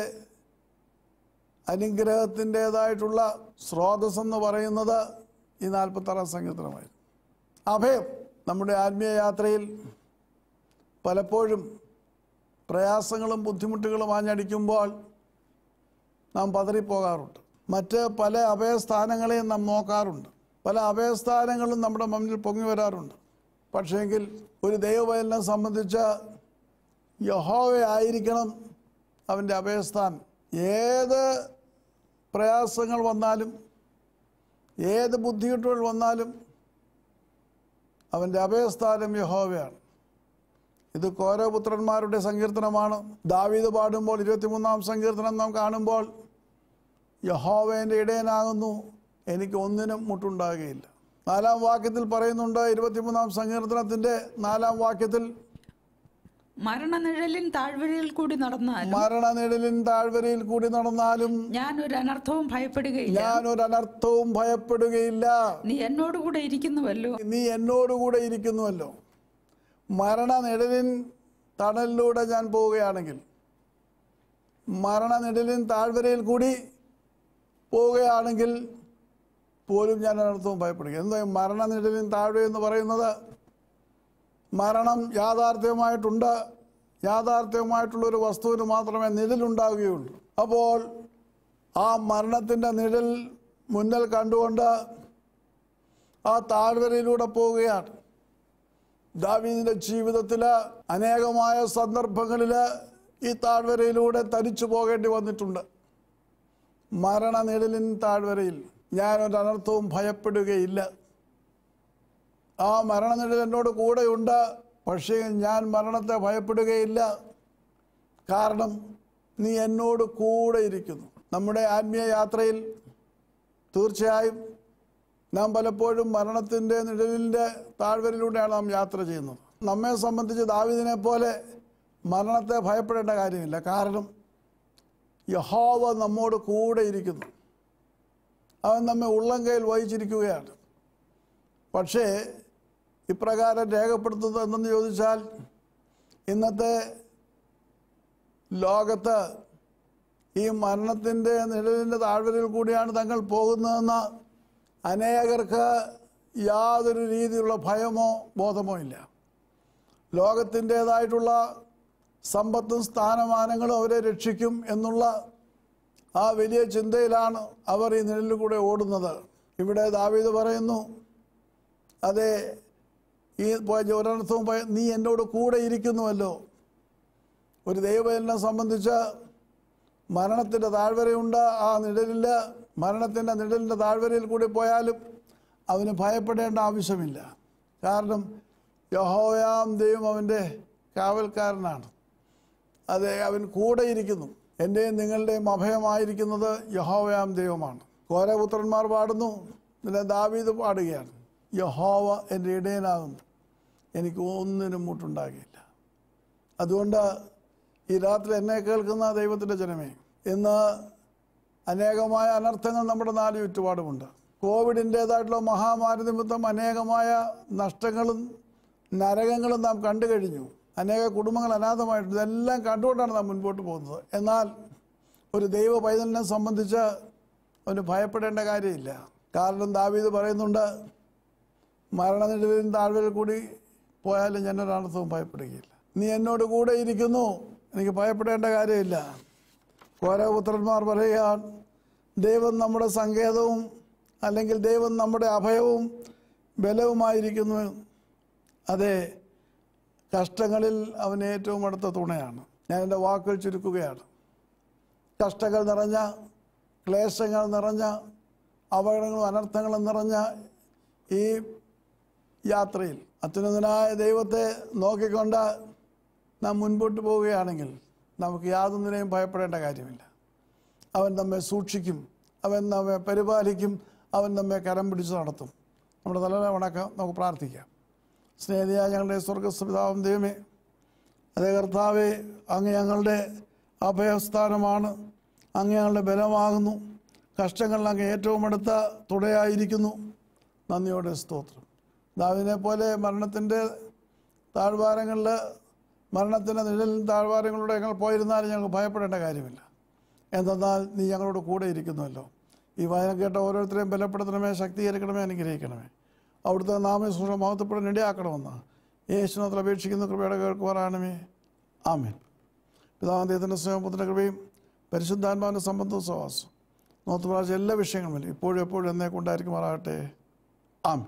അനുഗ്രഹത്തിൻ്റെതായിട്ടുള്ള സ്രോതസ് എന്ന് പറയുന്നത് ഈ നാൽപ്പത്താറാം സങ്കീർത്തനമായിരുന്നു അഭയം നമ്മുടെ ആത്മീയ യാത്രയിൽ പലപ്പോഴും പ്രയാസങ്ങളും ബുദ്ധിമുട്ടുകളും ആഞ്ഞടിക്കുമ്പോൾ നാം പതറിപ്പോകാറുണ്ട് മറ്റ് പല അഭയസ്ഥാനങ്ങളെയും നാം നോക്കാറുണ്ട് പല അഭയസ്ഥാനങ്ങളും നമ്മുടെ മുന്നിൽ പൊങ്ങി വരാറുണ്ട് പക്ഷേങ്കിൽ ഒരു ദൈവവയലിനെ സംബന്ധിച്ച് യഹോവയായിരിക്കണം അവൻ്റെ അഭയസ്ഥാനം ഏത് പ്രയാസങ്ങൾ വന്നാലും ഏത് ബുദ്ധിമുട്ടുകൾ വന്നാലും അവൻ്റെ അഭയസ്ഥാനം യഹോവയാണ് ഇത് കോരപുത്രന്മാരുടെ സങ്കീർത്തനമാണ് ദാവീദ് പാടുമ്പോൾ ഇരുപത്തിമൂന്നാം സങ്കീർത്തനം നാം കാണുമ്പോൾ യഹോവേൻ്റെ ഇടയനാകുന്നു എനിക്ക് ഒന്നിനും മുട്ടുണ്ടാകുകയില്ല നാലാം വാക്യത്തിൽ പറയുന്നുണ്ട് ഇരുപത്തിമൂന്നാം സങ്കീർത്തനത്തിൻ്റെ നാലാം വാക്യത്തിൽ മരണനിഴലിൻ താഴ്വരയിൽ കൂടി നടന്നാലും മരണനിഴലിൻ താഴ്വരയിൽ കൂടി നടന്നാലും ഞാൻ ഒരു അനർത്ഥവും ഭയപ്പെടുകയില്ല ഞാൻ ഒരു അനർത്ഥവും ഭയപ്പെടുകയില്ല നീ എന്നോടുകൂടെ ഇരിക്കുന്നുവല്ലോ നീ എന്നോടുകൂടെ ഇരിക്കുന്നുവല്ലോ മരണനിഴലിൻ തണലിലൂടെ ഞാൻ പോവുകയാണെങ്കിൽ മരണനിഴലിൻ താഴ്വരയിൽ കൂടി പോവുകയാണെങ്കിൽ പോലും ഞാൻ അനർത്ഥവും ഭയപ്പെടുക എന്താ ഈ മരണനിഴലിൻ താഴ്വ എന്ന് പറയുന്നത് മരണം യാഥാർത്ഥ്യമായിട്ടുണ്ട് യാഥാർത്ഥ്യമായിട്ടുള്ള ഒരു വസ്തുവിന് മാത്രമേ നിഴലുണ്ടാവുകയുള്ളൂ അപ്പോൾ ആ മരണത്തിൻ്റെ നിഴൽ മുന്നിൽ കണ്ടുകൊണ്ട് ആ താഴ്വരയിലൂടെ പോവുകയാണ് ദാവീദിന്റെ ജീവിതത്തിൽ അനേകമായ സന്ദർഭങ്ങളിൽ ഈ താഴ്വരയിലൂടെ തരിച്ചു പോകേണ്ടി വന്നിട്ടുണ്ട് മരണനിഴലിൻ താഴ്വരയിൽ ഞാനൊരു അനർത്ഥവും ഭയപ്പെടുകയില്ല ആ മരണനിഴൽ എന്നോട് കൂടെയുണ്ട് പക്ഷേ ഞാൻ മരണത്തെ ഭയപ്പെടുകയില്ല കാരണം നീ എന്നോട് കൂടെ ഇരിക്കുന്നു നമ്മുടെ ആത്മീയ യാത്രയിൽ തീർച്ചയായും നാം പലപ്പോഴും മരണത്തിൻ്റെ നിഴലിൻ്റെ താഴ്വരയിലൂടെയാണ് നാം യാത്ര ചെയ്യുന്നത് നമ്മെ സംബന്ധിച്ച് ദാവിദിനെ പോലെ മരണത്തെ ഭയപ്പെടേണ്ട കാര്യമില്ല കാരണം യഹോവ നമ്മോട് കൂടെ ഇരിക്കുന്നു അവൻ നമ്മെ ഉള്ളം കയ്യിൽ വഹിച്ചിരിക്കുകയാണ് പക്ഷേ ഇപ്രകാരം രേഖപ്പെടുത്തുന്നത് എന്തെന്ന് ചോദിച്ചാൽ ഇന്നത്തെ ലോകത്ത് ഈ മരണത്തിൻ്റെ നിഴലിൻ്റെ താഴ്വരയിൽ കൂടിയാണ് തങ്ങൾ പോകുന്നതെന്ന് അനേകർക്ക് യാതൊരു രീതിയിലുള്ള ഭയമോ ബോധമോ ഇല്ല ലോകത്തിൻ്റേതായിട്ടുള്ള സമ്പത്തും സ്ഥാനമാനങ്ങളും അവരെ രക്ഷിക്കും എന്നുള്ള ആ വലിയ ചിന്തയിലാണ് അവർ ഈ നിഴലിൽ കൂടെ ഓടുന്നത് ഇവിടെ ദാവീദ് പറയുന്നു അതെ ഈ ഒരർത്ഥവും ഭയ- നീ എന്നോട് കൂടെ ഇരിക്കുന്നുവല്ലോ ഒരു ദൈവനെ സംബന്ധിച്ച് മരണത്തിൻ്റെ താഴ്വരയുണ്ട് ആ നിഴലിൽ മരണത്തിൻ്റെ നിഴലിൻ്റെ താഴ്വരയിൽ കൂടി പോയാലും അവന് ഭയപ്പെടേണ്ട ആവശ്യമില്ല കാരണം യഹോയാം ദൈവം അവൻ്റെ കാവൽക്കാരനാണ് അതെ അവൻ കൂടെ ഇരിക്കുന്നു എൻ്റെയും നിങ്ങളുടെയും അഭയമായിരിക്കുന്നത് യഹോവയാം ദൈവമാണ് കോരപുത്രന്മാർ പാടുന്നു പിന്നെ ദാവീദ് പാടുകയാണ് യഹോവ എൻ്റെ ഇടയനാകുന്നു എനിക്ക് ഒന്നിനും മുട്ടുണ്ടാകില്ല അതുകൊണ്ട് ഈ രാത്രി എന്നെ കേൾക്കുന്ന ദൈവത്തിൻ്റെ ജനമേ ഇന്ന് അനേകമായ അനർത്ഥങ്ങൾ നമ്മുടെ നാല് ചുറ്റുപാടുമുണ്ട് കോവിഡിൻ്റേതായിട്ടുള്ള മഹാമാരി നിമിത്തം അനേകമായ നഷ്ടങ്ങളും നരകങ്ങളും നാം കണ്ടു കഴിഞ്ഞു അനേക കുടുംബങ്ങൾ അനാഥമായിട്ട് ഇതെല്ലാം കണ്ടുകൊണ്ടാണ് നാം മുൻപോട്ട് പോകുന്നത് എന്നാൽ ഒരു ദൈവ പൈതലിനെ സംബന്ധിച്ച് അവന് ഭയപ്പെടേണ്ട കാര്യമില്ല കാരണം ദാവീദ് പറയുന്നുണ്ട് മരണനിടലിൻ താഴ്വരയിൽ കൂടി പോയാലും ഞാൻ ഒരർത്ഥവും ഭയപ്പെടുകയില്ല നീ എന്നോട് കൂടെ ഇരിക്കുന്നു എനിക്ക് ഭയപ്പെടേണ്ട കാര്യമില്ല കോരപുത്രന്മാർ പറയുകയാണ് ദൈവം നമ്മുടെ സങ്കേതവും അല്ലെങ്കിൽ ദൈവം നമ്മുടെ അഭയവും ബലവുമായിരിക്കുന്നു അതെ കഷ്ടങ്ങളിൽ അവൻ ഏറ്റവും അടുത്ത തുണയാണ് ഞാൻ എൻ്റെ വാക്കുകൾ ചുരുക്കുകയാണ് കഷ്ടങ്ങൾ നിറഞ്ഞ ക്ലേശങ്ങൾ നിറഞ്ഞ അപകടങ്ങളും അനർത്ഥങ്ങളും നിറഞ്ഞ ഈ യാത്രയിൽ അത്യുന്നതനായ ദൈവത്തെ നോക്കിക്കൊണ്ട് നാം മുൻപോട്ട് പോവുകയാണെങ്കിൽ നമുക്ക് യാതൊന്നിനെയും ഭയപ്പെടേണ്ട കാര്യമില്ല അവൻ നമ്മെ സൂക്ഷിക്കും അവൻ നമ്മെ പരിപാലിക്കും അവൻ നമ്മെ കരം പിടിച്ച് നടത്തും നമ്മുടെ തലവെ വണക്കം നമുക്ക് പ്രാർത്ഥിക്കാം സ്നേഹിത ഞങ്ങളുടെ സ്വർഗസ്പിതാവും ദൈവമേ അതേ കർത്താവെ അങ്ങ് ഞങ്ങളുടെ അഭയസ്ഥാനമാണ് അങ്ങ് ഞങ്ങളുടെ ബലമാകുന്നു കഷ്ടങ്ങളിൽ അങ്ങ് ഏറ്റവും അടുത്ത തുടയായിരിക്കുന്നു നന്ദിയോടെ സ്തോത്രം ദാവിനെ പോലെ മരണത്തിൻ്റെ താഴ്വാരങ്ങളിൽ മരണത്തിൻ്റെ നിഴലിൽ താഴ്വാരങ്ങളിലൂടെ ഞങ്ങൾ പോയിരുന്നാലും ഞങ്ങൾക്ക് ഭയപ്പെടേണ്ട കാര്യമില്ല എന്തെന്നാൽ നീ ഞങ്ങളോട് കൂടെ ഇരിക്കുന്നുവല്ലോ ഈ വായന കേട്ട ഓരോരുത്തരെയും ബലപ്പെടുത്തണമേ ശക്തീകരിക്കണമേ അനുഗ്രഹിക്കണമേ അവിടുത്തെ നാമസൂഷ മഹത്വപ്പെടാൻ ഇടയാക്കണമെന്ന് യേശുനത്തിൽ അപേക്ഷിക്കുന്ന കൃപയുടെ കേൾക്കുവാനാണമേ ആമേൻ പിതാന്തേത്തിൻ്റെ സ്നേഹപുത്രൻ്റെ കൃപയും പരിശുദ്ധാത്മാവിൻ്റെ സംബന്ധവും സവാസം നോത്ത് പ്രാവശ്യം എല്ലാ വിഷയങ്ങളും ഇപ്പോഴും എപ്പോഴും എന്നേ കൊണ്ടായിരിക്കുമാറാകട്ടെ ആമേൻ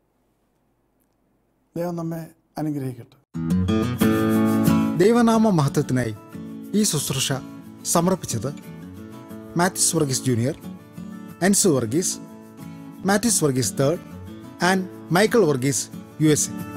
ദൈവം നമ്മെ അനുഗ്രഹിക്കട്ടെ ദൈവനാമ മഹത്വത്തിനായി ഈ ശുശ്രൂഷ സമർപ്പിച്ചത് Mathews Varghese junior Ensu Varghese Mathews Varghese third and Michael Varghese U S A